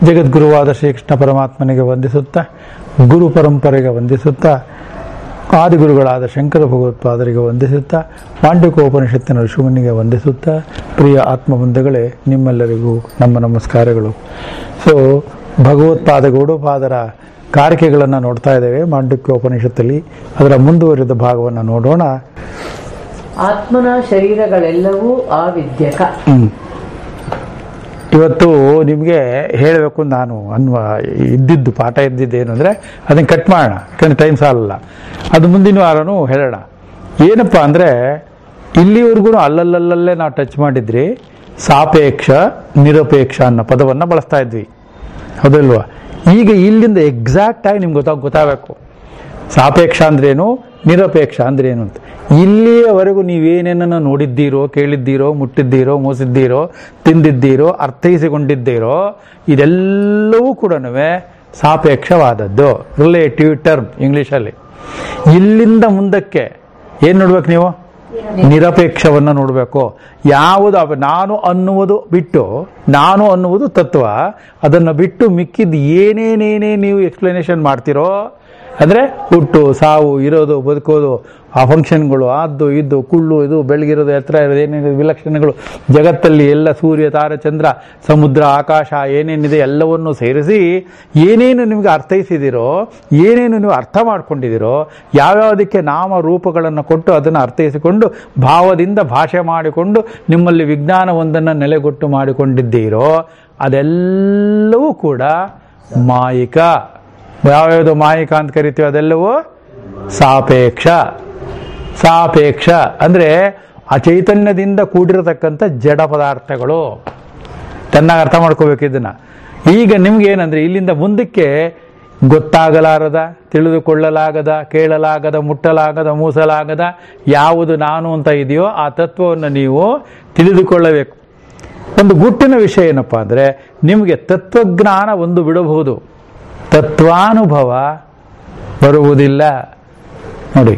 ಜಗದ್ಗುರುವಾದ ಶ್ರೀಕೃಷ್ಣ ಪರಮಾತ್ಮನಿಗೆ ವಂದಿಸುತ್ತಾ ಗುರು ಪರಂಪರೆಗೆ ವಂದಿಸುತ್ತಾ ಆದಿಗುರುಗಳಾದ ಶಂಕರ ಭಗವತ್ಪಾದರಿಗೆ ವಂದಿಸುತ್ತಾ ಪಾಂಡ್ಯಕೋಪನಿಷತ್ತಿನ ಋಷಿಮುನಿಗೆ ವಂದಿಸುತ್ತಾ ಪ್ರಿಯ ಆತ್ಮಬಂಧುಗಳೇ ನಿಮ್ಮೆಲ್ಲರಿಗೂ ನಮ್ಮ ನಮಸ್ಕಾರಗಳು ಸೊ ಭಗವತ್ಪಾದ ಗೌಡಪಾದರ ಕಾರಿಕೆಗಳನ್ನು ನೋಡ್ತಾ ಇದ್ದೇವೆ ಮಾಂಡಕ್ಯೋಪನಿಷತ್ತಲ್ಲಿ ಅದರ ಮುಂದುವರಿದ ಭಾಗವನ್ನು ನೋಡೋಣ ಆತ್ಮನ ಶರೀರಗಳೆಲ್ಲವೂ ಆವಿದ್ಯಕ ಹ್ಮ್. ಇವತ್ತು ನಿಮಗೆ ಹೇಳಬೇಕು ನಾನು ಅನ್ನುವ ಇದ್ದಿದ್ದು ಪಾಠ ಇದ್ದಿದ್ದೇನು ಅಂದರೆ ಅದನ್ನು ಕಟ್ ಮಾಡೋಣ ಯಾಕಂದ್ರೆ ಟೈಮ್ ಸಾಲಲ್ಲ ಅದು ಮುಂದಿನ ವಾರನೂ ಹೇಳೋಣ ಏನಪ್ಪ ಅಂದರೆ ಇಲ್ಲಿವರೆಗೂ ಅಲ್ಲಲ್ಲಲ್ಲೇ ನಾವು ಟಚ್ ಮಾಡಿದ್ರಿ ಸಾಪೇಕ್ಷ ನಿರಪೇಕ್ಷ ಅನ್ನೋ ಪದವನ್ನು ಬಳಸ್ತಾ ಇದ್ವಿ ಹೌದಲ್ವಾ ಈಗ ಇಲ್ಲಿಂದ ಎಕ್ಸಾಕ್ಟ್ ಆಗಿ ನಿಮ್ಗೆ ಗೊತ್ತಾಗ ಗೊತ್ತಾಗಬೇಕು ಸಾಪೇಕ್ಷ ಅಂದ್ರೇನು ನಿರಪೇಕ್ಷ ಅಂದ್ರೇನು ಅಂತ ಇಲ್ಲಿಯವರೆಗೂ ನೀವೇನೇನನ್ನು ನೋಡಿದ್ದೀರೋ ಕೇಳಿದ್ದೀರೋ ಮುಟ್ಟಿದ್ದೀರೋ ಮೋಸಿದ್ದೀರೋ ತಿಂದಿದ್ದೀರೋ ಅರ್ಥೈಸಿಕೊಂಡಿದ್ದೀರೋ ಇದೆಲ್ಲವೂ ಕೂಡ ಸಾಪೇಕ್ಷವಾದದ್ದು ರಿಲೇಟಿವ್ ಟರ್ಮ್ ಇಂಗ್ಲೀಷಲ್ಲಿ ಇಲ್ಲಿಂದ ಮುಂದಕ್ಕೆ ಏನು ನೋಡ್ಬೇಕು ನೀವು ನಿರಪೇಕ್ಷವನ್ನು ನೋಡಬೇಕು ಯಾವುದು ಅವ- ನಾನು ಅನ್ನುವುದು ಬಿಟ್ಟು ನಾನು ಅನ್ನುವುದು ತತ್ವ ಅದನ್ನು ಬಿಟ್ಟು ಮಿಕ್ಕಿದ್ದು ಏನೇನೇನೇ ನೀವು ಎಕ್ಸ್ಪ್ಲನೇಷನ್ ಮಾಡ್ತೀರೋ ಅಂದರೆ ಹುಟ್ಟು ಸಾವು ಇರೋದು ಬದುಕೋದು ಆ ಫಂಕ್ಷನ್ಗಳು ಅದು ಇದು ಕುಳ್ಳು ಇದು ಬೆಳಗಿರೋದು ಎತ್ತರ ಇರೋದು ಏನೇನಿದೆ ವಿಲಕ್ಷಣಗಳು ಜಗತ್ತಲ್ಲಿ ಎಲ್ಲ ಸೂರ್ಯ ತಾರೆ ಚಂದ್ರ ಸಮುದ್ರ ಆಕಾಶ ಏನೇನಿದೆ ಎಲ್ಲವನ್ನು ಸೇರಿಸಿ ಏನೇನು ನಿಮಗೆ ಅರ್ಥೈಸಿದಿರೋ ಏನೇನು ನೀವು ಅರ್ಥ ಮಾಡ್ಕೊಂಡಿದ್ದೀರೋ ಯಾವ್ಯಾವುದಕ್ಕೆ ನಾಮ ರೂಪಗಳನ್ನು ಕೊಟ್ಟು ಅದನ್ನು ಅರ್ಥೈಸಿಕೊಂಡು ಭಾವದಿಂದ ಭಾಷೆ ಮಾಡಿಕೊಂಡು ನಿಮ್ಮಲ್ಲಿ ವಿಜ್ಞಾನವೊಂದನ್ನು ನೆಲೆಗೊಟ್ಟು ಮಾಡಿಕೊಂಡಿದ್ದೀರೋ ಅದೆಲ್ಲವೂ ಕೂಡ ಮಾಯಿಕ ಯಾವ್ಯಾವುದು ಮಾಯಿಕ ಅಂತ ಕರಿತೀವಿ ಅದೆಲ್ಲವೂ ಸಾಪೇಕ್ಷ ಸಾಪೇಕ್ಷ ಅಂದ್ರೆ ಆ ಚೈತನ್ಯದಿಂದ ಕೂಡಿರತಕ್ಕಂಥ ಜಡ ಪದಾರ್ಥಗಳು ಚೆನ್ನಾಗಿ ಅರ್ಥ ಮಾಡ್ಕೋಬೇಕು ಇದನ್ನ ಈಗ ನಿಮ್ಗೆ ಏನಂದ್ರೆ ಇಲ್ಲಿಂದ ಮುಂದಕ್ಕೆ ಗೊತ್ತಾಗಲಾರದ ತಿಳಿದುಕೊಳ್ಳಲಾಗದ ಕೇಳಲಾಗದ ಮುಟ್ಟಲಾಗದ ಮೂಸಲಾಗದ ಯಾವುದು ನಾನು ಅಂತ ಇದೆಯೋ ಆ ತತ್ವವನ್ನು ನೀವು ತಿಳಿದುಕೊಳ್ಳಬೇಕು ಒಂದು ಗುಟ್ಟಿನ ವಿಷಯ ಏನಪ್ಪಾ ಅಂದ್ರೆ ನಿಮಗೆ ತತ್ವಜ್ಞಾನ ಒಂದು ಬಿಡಬಹುದು ತತ್ವಾನುಭವ ಬರುವುದಿಲ್ಲ ನೋಡಿ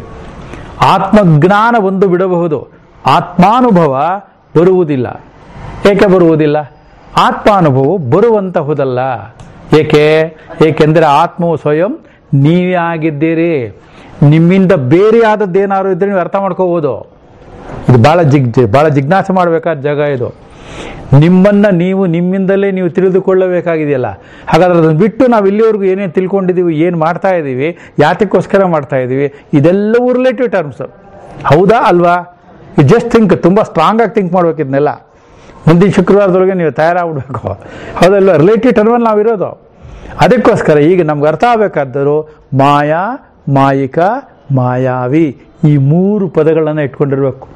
ಆತ್ಮಜ್ಞಾನ ಒಂದು ಬಿಡಬಹುದು ಆತ್ಮಾನುಭವ ಬರುವುದಿಲ್ಲ ಏಕೆ ಬರುವುದಿಲ್ಲ ಆತ್ಮಾನುಭವ ಬರುವಂತಹುದಲ್ಲ ಏಕೆ ಏಕೆಂದರೆ ಆತ್ಮವು ಸ್ವಯಂ ನೀವೇ ಆಗಿದ್ದೀರಿ ನಿಮ್ಮಿಂದ ಬೇರೆಯಾದದ್ದೇನಾದ್ರು ಇದ್ರೆ ನೀವು ಅರ್ಥ ಮಾಡ್ಕೋಬಹುದು ಇದು ಬಹಳ ಜಿಗ್ ಬಹಳ ಜಿಜ್ಞಾಸೆ ಮಾಡಬೇಕಾದ ಜಾಗ ಇದು ನಿಮ್ಮನ್ನ ನೀವು ನಿಮ್ಮಿಂದಲೇ ನೀವು ತಿಳಿದುಕೊಳ್ಳಬೇಕಾಗಿದೆಯಲ್ಲ ಹಾಗಾದ್ರೆ ಅದನ್ನು ಬಿಟ್ಟು ನಾವು ಇಲ್ಲಿವರೆಗೂ ಏನೇನು ತಿಳ್ಕೊಂಡಿದ್ದೀವಿ ಏನು ಮಾಡ್ತಾ ಇದ್ದೀವಿ ಯಾತಕ್ಕೋಸ್ಕರ ಮಾಡ್ತಾ ಇದ್ದೀವಿ ಇದೆಲ್ಲವೂ ರಿಲೇಟಿವ್ ಟರ್ಮ್ಸ್ ಹೌದಾ ಅಲ್ವಾ ಇದು ಜಸ್ಟ್ ಥಿಂಕ್ ತುಂಬ ಸ್ಟ್ರಾಂಗ್ ಆಗಿ ಥಿಂಕ್ ಮಾಡ್ಬೇಕು ಇದನ್ನೆಲ್ಲ ಮುಂದಿನ ಶುಕ್ರವಾರದೊಳಗೆ ನೀವು ತಯಾರಾಗ್ಬಿಡ್ಬೇಕು ಹೌದಲ್ವಾ ರಿಲೇಟಿವ್ ಟರ್ಮಲ್ಲಿ ನಾವಿರೋದು ಅದಕ್ಕೋಸ್ಕರ ಈಗ ನಮ್ಗೆ ಅರ್ಥ ಆಗಬೇಕಾದರೂ ಮಾಯಾ ಮಾಯಿಕ ಮಾಯಾವಿ ಈ ಮೂರು ಪದಗಳನ್ನು ಇಟ್ಕೊಂಡಿರ್ಬೇಕು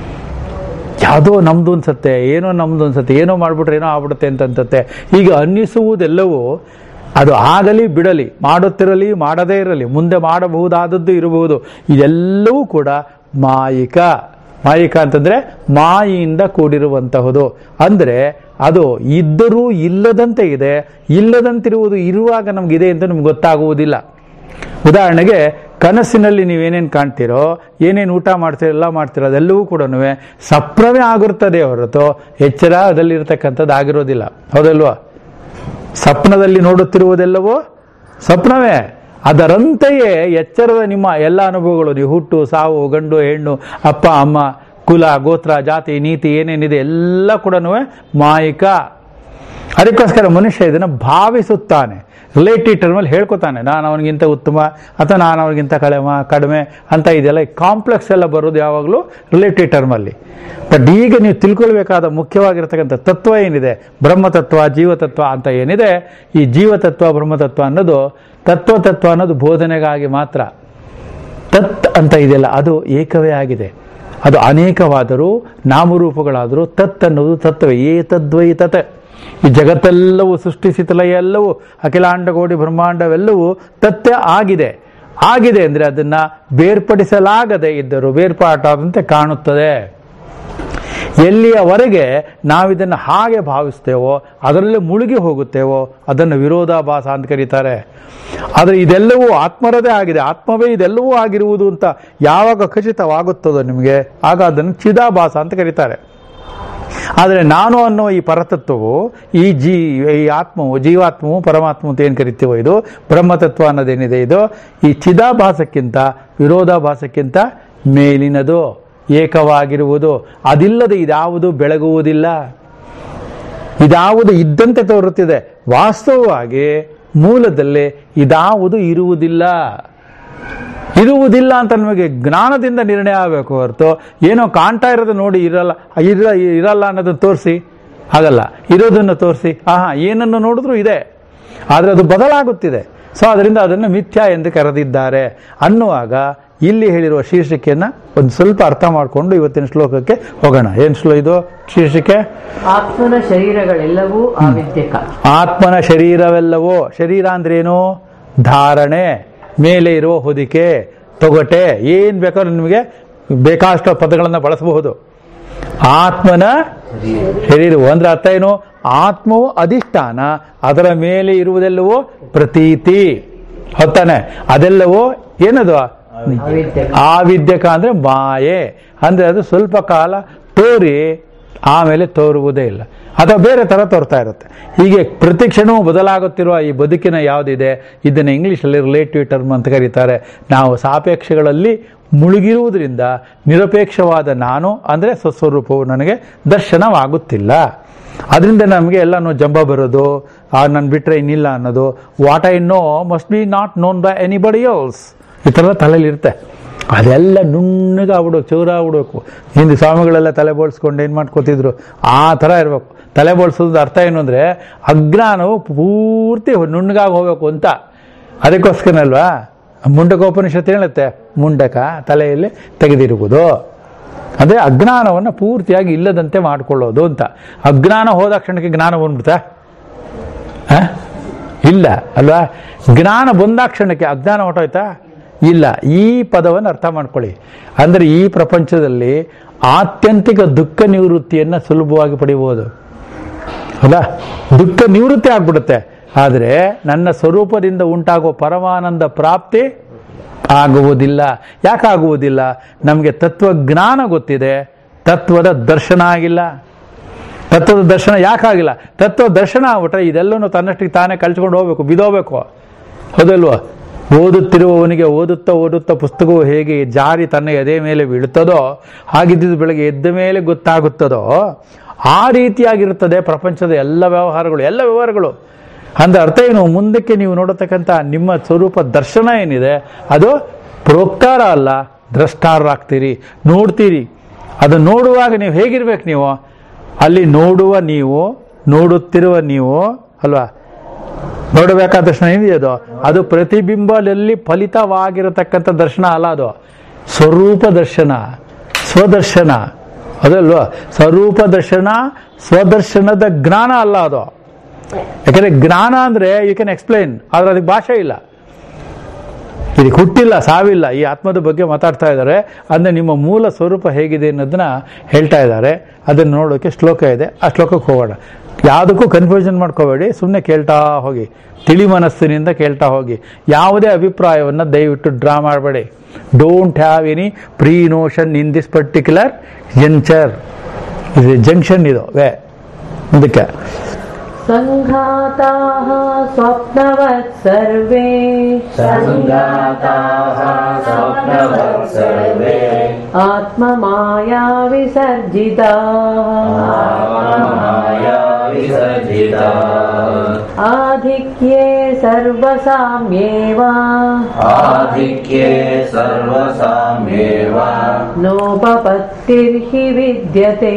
ಯಾವುದೋ ನಮ್ದು ಅನ್ಸತ್ತೆ ಏನೋ ನಮ್ದು ಅನ್ಸತ್ತೆ ಏನೋ ಮಾಡ್ಬಿಟ್ರೆ ಏನೋ ಆಗ್ಬಿಡುತ್ತೆ ಅಂತ ಅನ್ಸತ್ತೆ ಈಗ ಅನ್ನಿಸುವುದೆಲ್ಲವೂ ಅದು ಆಗಲಿ ಬಿಡಲಿ ಮಾಡುತ್ತಿರಲಿ ಮಾಡದೇ ಇರಲಿ ಮುಂದೆ ಮಾಡಬಹುದಾದದ್ದು ಇರಬಹುದು ಇದೆಲ್ಲವೂ ಕೂಡ ಮಾಯಿಕ ಮಾಯಿಕ ಅಂತಂದ್ರೆ ಮಾಯಿಯಿಂದ ಕೂಡಿರುವಂತಹುದು ಅಂದ್ರೆ ಅದು ಇದ್ದರೂ ಇಲ್ಲದಂತೆ ಇದೆ ಇಲ್ಲದಂತಿರುವುದು ಇರುವಾಗ ನಮ್ಗಿದೆ ಅಂತ ನಮ್ಗೆ ಗೊತ್ತಾಗುವುದಿಲ್ಲ ಉದಾಹರಣೆಗೆ ಕನಸಿನಲ್ಲಿ ನೀವೇನೇನು ಕಾಣ್ತೀರೋ ಏನೇನು ಊಟ ಮಾಡ್ತೀರೋ ಎಲ್ಲ ಮಾಡ್ತೀರೋ ಅದೆಲ್ಲವೂ ಕೂಡ ಸಪ್ರವೇ ಆಗಿರ್ತದೆ ಹೊರತು ಎಚ್ಚರದಲ್ಲಿರ್ತಕ್ಕಂಥದ್ದು ಆಗಿರೋದಿಲ್ಲ ಹೌದಲ್ವಾ ಸ್ವಪ್ನದಲ್ಲಿ ನೋಡುತ್ತಿರುವುದೆಲ್ಲವೋ ಸ್ವಪ್ನವೇ ಅದರಂತೆಯೇ ಎಚ್ಚರದ ನಿಮ್ಮ ಎಲ್ಲ ಅನುಭವಗಳು ನೀವು ಹುಟ್ಟು ಸಾವು ಗಂಡು ಹೆಣ್ಣು ಅಪ್ಪ ಅಮ್ಮ ಕುಲ ಗೋತ್ರ ಜಾತಿ ನೀತಿ ಏನೇನಿದೆ ಎಲ್ಲ ಕೂಡ ಮಾಯಿಕ ಅದಕ್ಕೋಸ್ಕರ ಮನುಷ್ಯ ಇದನ್ನು ಭಾವಿಸುತ್ತಾನೆ ರಿಲೇಟಿವ್ ಟರ್ಮಲ್ಲಿ ಹೇಳ್ಕೊತಾನೆ ನಾನು ಅವನಿಗಿಂತ ಉತ್ತಮ ಅಥವಾ ನಾನು ಅವನಿಗಿಂತ ಕಡಿಮ ಕಡಿಮೆ ಅಂತ ಇದೆಲ್ಲ ಕಾಂಪ್ಲೆಕ್ಸ್ ಎಲ್ಲ ಬರೋದು ಯಾವಾಗಲೂ ರಿಲೇಟಿವ್ ಟರ್ಮಲ್ಲಿ ಬಟ್ ಈಗ ನೀವು ತಿಳ್ಕೊಳ್ಬೇಕಾದ ಮುಖ್ಯವಾಗಿರ್ತಕ್ಕಂಥ ತತ್ವ ಏನಿದೆ ಬ್ರಹ್ಮತತ್ವ ಜೀವತತ್ವ ಅಂತ ಏನಿದೆ ಈ ಜೀವತತ್ವ ಬ್ರಹ್ಮತತ್ವ ಅನ್ನೋದು ತತ್ವ ತತ್ವ ಅನ್ನೋದು ಬೋಧನೆಗಾಗಿ ಮಾತ್ರ ತತ್ ಅಂತ ಇದೆಯಲ್ಲ ಅದು ಏಕವೇ ಆಗಿದೆ ಅದು ಅನೇಕವಾದರೂ ನಾಮರೂಪಗಳಾದರೂ ತತ್ ಅನ್ನೋದು ತತ್ವೇ ಏತದ್ವೈ ತತ್ ಈ ಜಗತ್ತೆಲ್ಲವೂ ಸೃಷ್ಟಿಸಿತಲ ಎಲ್ಲವೂ ಅಖಿಲಾಂಡ ಕೋಟಿ ಬ್ರಹ್ಮಾಂಡವೆಲ್ಲವೂ ತತ್ವ ಆಗಿದೆ ಆಗಿದೆ ಅಂದರೆ ಅದನ್ನ ಬೇರ್ಪಡಿಸಲಾಗದೆ ಇದ್ದರೂ ಬೇರ್ಪಾಟಾದಂತೆ ಕಾಣುತ್ತದೆ ಎಲ್ಲಿಯವರೆಗೆ ನಾವಿದನ್ನು ಹಾಗೆ ಭಾವಿಸ್ತೇವೋ ಅದರಲ್ಲಿ ಮುಳುಗಿ ಹೋಗುತ್ತೇವೋ ಅದನ್ನು ವಿರೋಧಾಭಾಸ ಅಂತ ಕರೀತಾರೆ ಆದರೆ ಇದೆಲ್ಲವೂ ಆತ್ಮರದೇ ಆಗಿದೆ ಆತ್ಮವೇ ಇದೆಲ್ಲವೂ ಆಗಿರುವುದು ಅಂತ ಯಾವಾಗ ಖಚಿತವಾಗುತ್ತದೋ ನಿಮಗೆ ಆಗ ಅದನ್ನು ಚಿದಾಭಾಸ ಅಂತ ಕರೀತಾರೆ ಆದರೆ ನಾನು ಅನ್ನೋ ಈ ಪರತತ್ವವು ಈ ಜೀ ಈ ಆತ್ಮವು ಜೀವಾತ್ಮವು ಪರಮಾತ್ಮ ಅಂತ ಏನು ಕರಿತೀವೋ ಇದು ಬ್ರಹ್ಮತತ್ವ ಅನ್ನೋದೇನಿದೆ ಇದು ಈ ಚಿದಾಭಾಸಕ್ಕಿಂತ ವಿರೋಧಾಭಾಸಕ್ಕಿಂತ ಮೇಲಿನದು ಏಕವಾಗಿರುವುದು ಅದಿಲ್ಲದೆ ಇದ್ಯಾವುದು ಬೆಳಗುವುದಿಲ್ಲ ಇದಾವುದು ಇದ್ದಂತೆ ತೋರುತ್ತಿದೆ ವಾಸ್ತವವಾಗಿ ಮೂಲದಲ್ಲಿ ಇದಾವುದು ಇರುವುದಿಲ್ಲ ಇರುವುದಿಲ್ಲ ಅಂತ ನಮಗೆ ಜ್ಞಾನದಿಂದ ನಿರ್ಣಯ ಆಗಬೇಕು ಹೊರತು ಏನೋ ಕಾಣ್ತಾ ಇರೋದು ನೋಡಿ ಇರಲ್ಲ ಇರ ಇರಲ್ಲ ಅನ್ನೋದನ್ನ ತೋರಿಸಿ ಆಗಲ್ಲ ಇರೋದನ್ನು ತೋರಿಸಿ ಆಹಾ ಏನನ್ನು ನೋಡಿದ್ರೂ ಇದೆ ಆದರೆ ಅದು ಬದಲಾಗುತ್ತಿದೆ ಸೊ ಅದರಿಂದ ಅದನ್ನು ಮಿಥ್ಯ ಎಂದು ಕರೆದಿದ್ದಾರೆ ಅನ್ನುವಾಗ ಇಲ್ಲಿ ಹೇಳಿರುವ ಶೀರ್ಷಿಕೆಯನ್ನು ಒಂದು ಸ್ವಲ್ಪ ಅರ್ಥ ಮಾಡಿಕೊಂಡು ಇವತ್ತಿನ ಶ್ಲೋಕಕ್ಕೆ ಹೋಗೋಣ ಏನು ಶ್ಲೋ ಇದು ಶೀರ್ಷಿಕೆ ಆತ್ಮನ ಶರೀರಗಳೆಲ್ಲವೂ ಆವಿದ್ಯಕ ಆತ್ಮನ ಶರೀರವೆಲ್ಲವೋ ಶರೀರ ಅಂದ್ರೇನು ಧಾರಣೆ ಮೇಲೆ ಇರುವ ಹೊದಿಕೆ ತೊಗಟೆ ಏನ್ ಬೇಕಾದ್ರೂ ನಿಮಗೆ ಬೇಕಾದಷ್ಟು ಪದಗಳನ್ನು ಬಳಸಬಹುದು ಆತ್ಮನ ಶರೀರವು ಅಂದ್ರೆ ಅರ್ಥ ಏನು ಆತ್ಮವು ಅಧಿಷ್ಠಾನ ಅದರ ಮೇಲೆ ಇರುವುದೆಲ್ಲವೋ ಪ್ರತೀತಿ ಹೊತ್ತಾನೆ ಅದೆಲ್ಲವೋ ಏನದು ಆವಿದ್ಯಕ ಆವಿದ್ಯಕ ಅಂದ್ರೆ ಮಾಯೆ ಅಂದ್ರೆ ಅದು ಸ್ವಲ್ಪ ಕಾಲ ತೋರಿ ಆಮೇಲೆ ತೋರುವುದೇ ಇಲ್ಲ ಅಥವಾ ಬೇರೆ ತರ ತೋರ್ತಾ ಇರುತ್ತೆ ಹೀಗೆ ಪ್ರತಿ ಕ್ಷಣವೂ ಬದಲಾಗುತ್ತಿರುವ ಈ ಬದುಕಿನ ಯಾವುದಿದೆ ಇದನ್ನು ಇಂಗ್ಲೀಷಲ್ಲಿ ರಿಲೇಟಿವ್ ಟರ್ಮ್ ಅಂತ ಕರೀತಾರೆ ನಾವು ಸಾಪೇಕ್ಷಗಳಲ್ಲಿ ಮುಳುಗಿರುವುದರಿಂದ ನಿರಪೇಕ್ಷವಾದ ನಾನು ಅಂದರೆ ಸ್ವಸ್ವರೂಪವು ನನಗೆ ದರ್ಶನವಾಗುತ್ತಿಲ್ಲ ಅದರಿಂದ ನಮಗೆ ಎಲ್ಲನೂ ಜಂಬ ಬರೋದು ಆ ನಾನು ಬಿಟ್ಟರೆ ಇನ್ನಿಲ್ಲ ಅನ್ನೋದು what I know must be not known by anybody else ಈ ಥರ ತಲೆಯಲ್ಲಿ ಇರುತ್ತೆ ಅದೆಲ್ಲ ನುಣ್ಣಗೆ ಆಗ್ಬಿಡ್ಬೇಕು ಚೂರ ಆಗ್ಬಿಡ್ಬೇಕು ಹಿಂದೆ ಸ್ವಾಮಿಗಳೆಲ್ಲ ತಲೆ ಬೋಳ್ಸ್ಕೊಂಡು ಏನು ಮಾಡ್ಕೋತಿದ್ರು ಆ ಥರ ಇರಬೇಕು ತಲೆ ಬೋಳ್ಸೋದು ಅರ್ಥ ಏನು ಅಂದರೆ ಅಜ್ಞಾನವು ಪೂರ್ತಿ ನುಣ್ಣಗಾಗಿ ಹೋಗ್ಬೇಕು ಅಂತ ಅದಕ್ಕೋಸ್ಕರನಲ್ವಾ ಮುಂಡಕೋಪನಿಷತ್ತು ಹೇಳುತ್ತೆ ಮುಂಡಕ ತಲೆಯಲ್ಲಿ ತೆಗೆದಿರುವುದು ಅಂದರೆ ಅಜ್ಞಾನವನ್ನು ಪೂರ್ತಿಯಾಗಿ ಇಲ್ಲದಂತೆ ಮಾಡಿಕೊಳ್ಳೋದು ಅಂತ ಅಜ್ಞಾನ ಹೋದ ಕ್ಷಣಕ್ಕೆ ಜ್ಞಾನ ಬಂದ್ಬಿಡ್ತಾ ಆ? ಇಲ್ಲ ಅಲ್ವಾ ಜ್ಞಾನ ಬಂದಾಕ್ಷಣಕ್ಕೆ ಅಜ್ಞಾನ ಹೊಟ್ಟೋಯ್ತಾ ಇಲ್ಲ ಈ ಪದವನ್ನು ಅರ್ಥ ಮಾಡ್ಕೊಳ್ಳಿ ಅಂದರೆ ಈ ಪ್ರಪಂಚದಲ್ಲಿ ಆತ್ಯಂತಿಕ ದುಃಖ ನಿವೃತ್ತಿಯನ್ನು ಸುಲಭವಾಗಿ ಪಡೆಯಬಹುದು ಅಲ್ಲ ದುಃಖ ನಿವೃತ್ತಿ ಆಗ್ಬಿಡುತ್ತೆ ಆದರೆ ನನ್ನ ಸ್ವರೂಪದಿಂದ ಉಂಟಾಗುವ ಪರಮಾನಂದ ಪ್ರಾಪ್ತಿ ಆಗುವುದಿಲ್ಲ ಯಾಕಾಗುವುದಿಲ್ಲ ನಮಗೆ ತತ್ವಜ್ಞಾನ ಗೊತ್ತಿದೆ ತತ್ವದ ದರ್ಶನ ಆಗಿಲ್ಲ ತತ್ವದ ದರ್ಶನ ಯಾಕಾಗಿಲ್ಲ ತತ್ವ ದರ್ಶನ ಆಗ್ಬಿಟ್ರೆ ಇದೆಲ್ಲನೂ ತನ್ನಷ್ಟಿಗೆ ತಾನೇ ಕಲ್ಸ್ಕೊಂಡು ಹೋಗ್ಬೇಕು ಬಿದೋಗ್ಬೇಕು ಹೌದಲ್ವಾ ಓದುತ್ತಿರುವವನಿಗೆ ಓದುತ್ತಾ ಓದುತ್ತಾ ಪುಸ್ತಕವು ಹೇಗೆ ಜಾರಿ ತನ್ನ ಎದೆ ಮೇಲೆ ಬೀಳುತ್ತದೋ ಹಾಗಿದ್ದಿದ್ದು ಬೆಳಗ್ಗೆ ಎದ್ದ ಮೇಲೆ ಗೊತ್ತಾಗುತ್ತದೋ ಆ ರೀತಿಯಾಗಿರುತ್ತದೆ ಪ್ರಪಂಚದ ಎಲ್ಲ ವ್ಯವಹಾರಗಳು ಎಲ್ಲ ವ್ಯವಹಾರಗಳು ಅಂದ್ರೆ ಅರ್ಥ ಏನು ಮುಂದಕ್ಕೆ ನೀವು ನೋಡತಕ್ಕಂಥ ನಿಮ್ಮ ಸ್ವರೂಪ ದರ್ಶನ ಏನಿದೆ ಅದು ಪ್ರೋಕ್ತಾರ ಅಲ್ಲ ದ್ರಷ್ಟಾರರಾಗ್ತೀರಿ ನೋಡ್ತೀರಿ ಅದು ನೋಡುವಾಗ ನೀವು ಹೇಗಿರ್ಬೇಕು ನೀವು ಅಲ್ಲಿ ನೋಡುವ ನೀವು ನೋಡುತ್ತಿರುವ ನೀವು ಅಲ್ವಾ ನೋಡಬೇಕಾದ ದರ್ಶನ ಏನಿದೆ ಅದು ಅದು ಪ್ರತಿಬಿಂಬದಲ್ಲಿ ಫಲಿತವಾಗಿರತಕ್ಕಂಥ ದರ್ಶನ ಅಲ್ಲ ಅದು ಸ್ವರೂಪ ದರ್ಶನ ಸ್ವದರ್ಶನ ಅದಲ್ವಾ ಸ್ವರೂಪ ದರ್ಶನ ಸ್ವದರ್ಶನದ ಜ್ಞಾನ ಅಲ್ಲ ಅದು ಯಾಕಂದ್ರೆ ಜ್ಞಾನ ಅಂದ್ರೆ ಯು ಕ್ಯಾನ್ ಎಕ್ಸ್ಪ್ಲೈನ್ ಆದ್ರೆ ಅದಕ್ಕೆ ಭಾಷೆ ಇಲ್ಲ ಇದಕ್ಕೆ ಹುಟ್ಟಿಲ್ಲ ಸಾವಿಲ್ಲ ಈ ಆತ್ಮದ ಬಗ್ಗೆ ಮಾತಾಡ್ತಾ ಇದ್ದಾರೆ ಅಂದ್ರೆ ನಿಮ್ಮ ಮೂಲ ಸ್ವರೂಪ ಹೇಗಿದೆ ಅನ್ನೋದನ್ನ ಹೇಳ್ತಾ ಇದ್ದಾರೆ ಅದನ್ನು ನೋಡೋಕೆ ಶ್ಲೋಕ ಇದೆ ಆ ಶ್ಲೋಕಕ್ಕೆ ಹೋಗೋಣ ಯಾವುದಕ್ಕೂ ಕನ್ಫ್ಯೂಷನ್ ಮಾಡ್ಕೋಬೇಡಿ ಸುಮ್ಮನೆ ಕೇಳ್ತಾ ಹೋಗಿ ತಿಳಿ ಮನಸ್ಸಿನಿಂದ ಕೇಳ್ತಾ ಹೋಗಿ ಯಾವುದೇ ಅಭಿಪ್ರಾಯವನ್ನು ದಯವಿಟ್ಟು ಡ್ರಾ ಮಾಡಬೇಡಿ don't have any pre notion in this particular juncture ಇದು ಜಂಕ್ಷನ್ ಇದು ವೇ ಇದಕ್ಕೆ सङ्घाताः स्वप्नवत् सर्वे सङ्गाताः स्वप्नवत् सर्वे आत्ममाया विसर्जिताः माया विसर्जिता आधिक्ये सर्वसाम्येव आधिक्ये सर्वसाम्येव नोपपत्तिर्हि विद्यते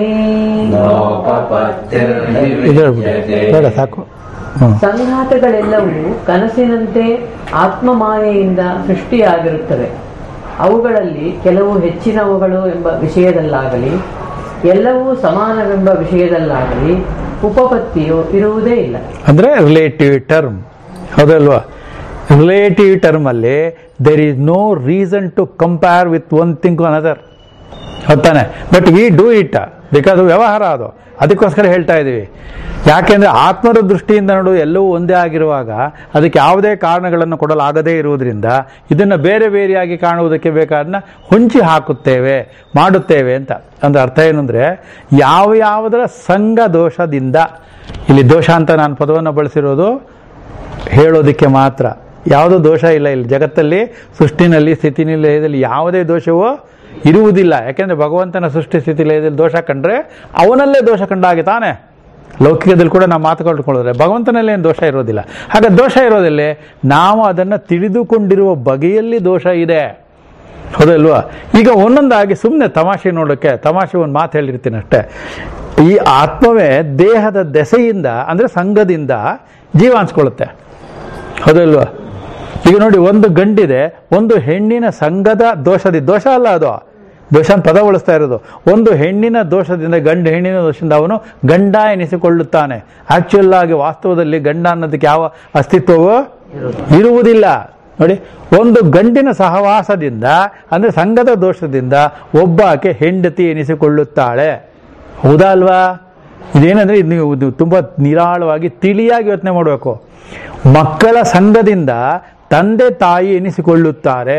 नोपपत्तिर्हि ಇದು विद्यते ಬೇಡ ಸಾಕು ಹ್ಞೂ ಸಂಘಾತಗಳೆಲ್ಲವೂ ಕನಸಿನಂತೆ ಆತ್ಮಮಾಯೆಯಿಂದ ಸೃಷ್ಟಿಯಾಗಿರುತ್ತವೆ ಅವುಗಳಲ್ಲಿ ಕೆಲವು ಹೆಚ್ಚಿನವುಗಳು ಎಂಬ ವಿಷಯದಲ್ಲಾಗಲಿ ಎಲ್ಲವೂ ಸಮಾನವೆಂಬ ವಿಷಯದಲ್ಲಾಗಲಿ ಉಪಪತ್ತಿಯು ಇರುವುದೇ ಇಲ್ಲ ಅಂದ್ರೆ ರಿಲೇಟಿವ್ ಟರ್ಮ್ ಹೌದಲ್ವಾ ರಿಲೇಟಿವ್ ಟರ್ಮ್ ಅಲ್ಲಿ there is no reason to compare with one thing another ಹೊತ್ತಾನೆ but we do it because ವ್ಯವಹಾರ ಅದು ಅದಕ್ಕೋಸ್ಕರ ಹೇಳ್ತಾ ಇದ್ದೀವಿ ಯಾಕೆಂದ್ರೆ ಆತ್ಮದ ದೃಷ್ಟಿಯಿಂದ ನೋಡು ಎಲ್ಲವೂ ಒಂದೇ ಆಗಿರುವಾಗ ಅದಕ್ಕೆ ಯಾವುದೇ ಕಾರಣಗಳನ್ನು ಕೊಡಲಾಗದೇ ಇರುವುದರಿಂದ ಇದನ್ನು ಬೇರೆ ಬೇರೆಯಾಗಿ ಕಾಣುವುದಕ್ಕೆ ಬೇಕಾದನ್ನ ಹೊಂಚಿ ಹಾಕುತ್ತೇವೆ ಮಾಡುತ್ತೇವೆ ಅಂತ ಅಂದ್ರೆ ಅರ್ಥ ಏನು ಅಂದರೆ ಯಾವ ಯಾವುದರ ಸಂಘ ದೋಷದಿಂದ ಇಲ್ಲಿ ದೋಷ ಅಂತ ನಾನು ಪದವನ್ನು ಬಳಸಿರೋದು ಹೇಳೋದಕ್ಕೆ ಮಾತ್ರ ಯಾವುದೋ ದೋಷ ಇಲ್ಲ ಇಲ್ಲಿ ಜಗತ್ತಲ್ಲಿ ಸೃಷ್ಟಿನಲ್ಲಿ ಸ್ಥಿತಿ ನಿಲಯದಲ್ಲಿ ಯಾವುದೇ ದೋಷವೂ ಇರುವುದಿಲ್ಲ ಯಾಕೆಂದ್ರೆ ಭಗವಂತನ ಸೃಷ್ಟಿ ಸ್ಥಿತಿ ಲಯದಲ್ಲಿ ದೋಷ ಕಂಡ್ರೆ ಅವನಲ್ಲೇ ದೋಷ ಕಂಡಾಗೆ ತಾನೆ ಲೌಕಿಕದಲ್ಲಿ ಕೂಡ ನಾವು ಮಾತುಕೊಳ್ಕೊಳ್ಳೋದ್ರೆ ಭಗವಂತನಲ್ಲಿ ಏನು ದೋಷ ಇರೋದಿಲ್ಲ ಹಾಗೆ ದೋಷ ಇರೋದಿಲ್ಲ ನಾವು ಅದನ್ನು ತಿಳಿದುಕೊಂಡಿರುವ ಬಗೆಯಲ್ಲಿ ದೋಷ ಇದೆ ಹೌದಲ್ವಾ ಈಗ ಒಂದೊಂದಾಗಿ ಸುಮ್ಮನೆ ತಮಾಷೆ ನೋಡೋಕ್ಕೆ ತಮಾಷೆ ಒಂದು ಮಾತು ಹೇಳಿರ್ತೀನಿ ಅಷ್ಟೇ ಈ ಆತ್ಮವೇ ದೇಹದ ದೆಸೆಯಿಂದ ಅಂದರೆ ಸಂಘದಿಂದ ಜೀವ ಅನ್ಸ್ಕೊಳ್ಳುತ್ತೆ ಹೌದಲ್ವಾ ಈಗ ನೋಡಿ ಒಂದು ಗಂಡಿದೆ ಒಂದು ಹೆಣ್ಣಿನ ಸಂಘದ ದೋಷದಿ ದೋಷ ಅಲ್ಲ ಅದು ದೋಷ ಅಂತ ಪದ ಬಳಸ್ತಾ ಇರೋದು ಒಂದು ಹೆಣ್ಣಿನ ದೋಷದಿಂದ ಗಂಡ ಹೆಣ್ಣಿನ ದೋಷದಿಂದ ಅವನು ಗಂಡ ಎನಿಸಿಕೊಳ್ಳುತ್ತಾನೆ ಆಕ್ಚುಯಲ್ ಆಗಿ ವಾಸ್ತವದಲ್ಲಿ ಗಂಡ ಅನ್ನೋದಕ್ಕೆ ಯಾವ ಅಸ್ತಿತ್ವವೂ ಇರುವುದಿಲ್ಲ ನೋಡಿ ಒಂದು ಗಂಡಿನ ಸಹವಾಸದಿಂದ ಅಂದ್ರೆ ಸಂಘದ ದೋಷದಿಂದ ಒಬ್ಬಾಕೆ ಹೆಂಡತಿ ಎನಿಸಿಕೊಳ್ಳುತ್ತಾಳೆ ಹೌದಾ ಅಲ್ವಾ ಇದೇನಂದ್ರೆ ಇದು ನೀವು ಇದು ತುಂಬಾ ನಿರಾಳವಾಗಿ ತಿಳಿಯಾಗಿ ಯೋಚನೆ ಮಾಡಬೇಕು ಮಕ್ಕಳ ಸಂಘದಿಂದ ತಂದೆ ತಾಯಿ ಎನಿಸಿಕೊಳ್ಳುತ್ತಾರೆ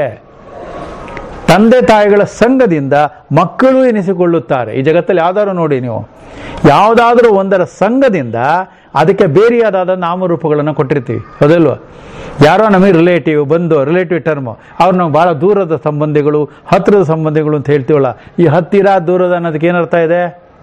ತಂದೆ ತಾಯಿಗಳ ಸಂಘದಿಂದ ಮಕ್ಕಳು ಎನಿಸಿಕೊಳ್ಳುತ್ತಾರೆ ಈ ಜಗತ್ತಲ್ಲಿ ಯಾವ್ದಾದ್ರು ನೋಡಿ ನೀವು ಯಾವುದಾದ್ರೂ ಒಂದರ ಸಂಘದಿಂದ ಅದಕ್ಕೆ ಬೇರೆಯಾದ ನಾಮರೂಪಗಳನ್ನು ಕೊಟ್ಟಿರ್ತೀವಿ ಹೌದಲ್ವಾ ಯಾರೋ ನಮಗೆ ರಿಲೇಟಿವ್ ಬಂದು ರಿಲೇಟಿವ್ ಟರ್ಮ್ ಅವ್ರು ನಾವು ಬಹಳ ದೂರದ ಸಂಬಂಧಿಗಳು ಹತ್ತಿರದ ಸಂಬಂಧಿಗಳು ಅಂತ ಹೇಳ್ತೀವಲ್ಲ ಈ ಹತ್ತಿರ ದೂರದ ಅನ್ನೋದಕ್ಕೆ ಏನರ್ಥ ಇದೆ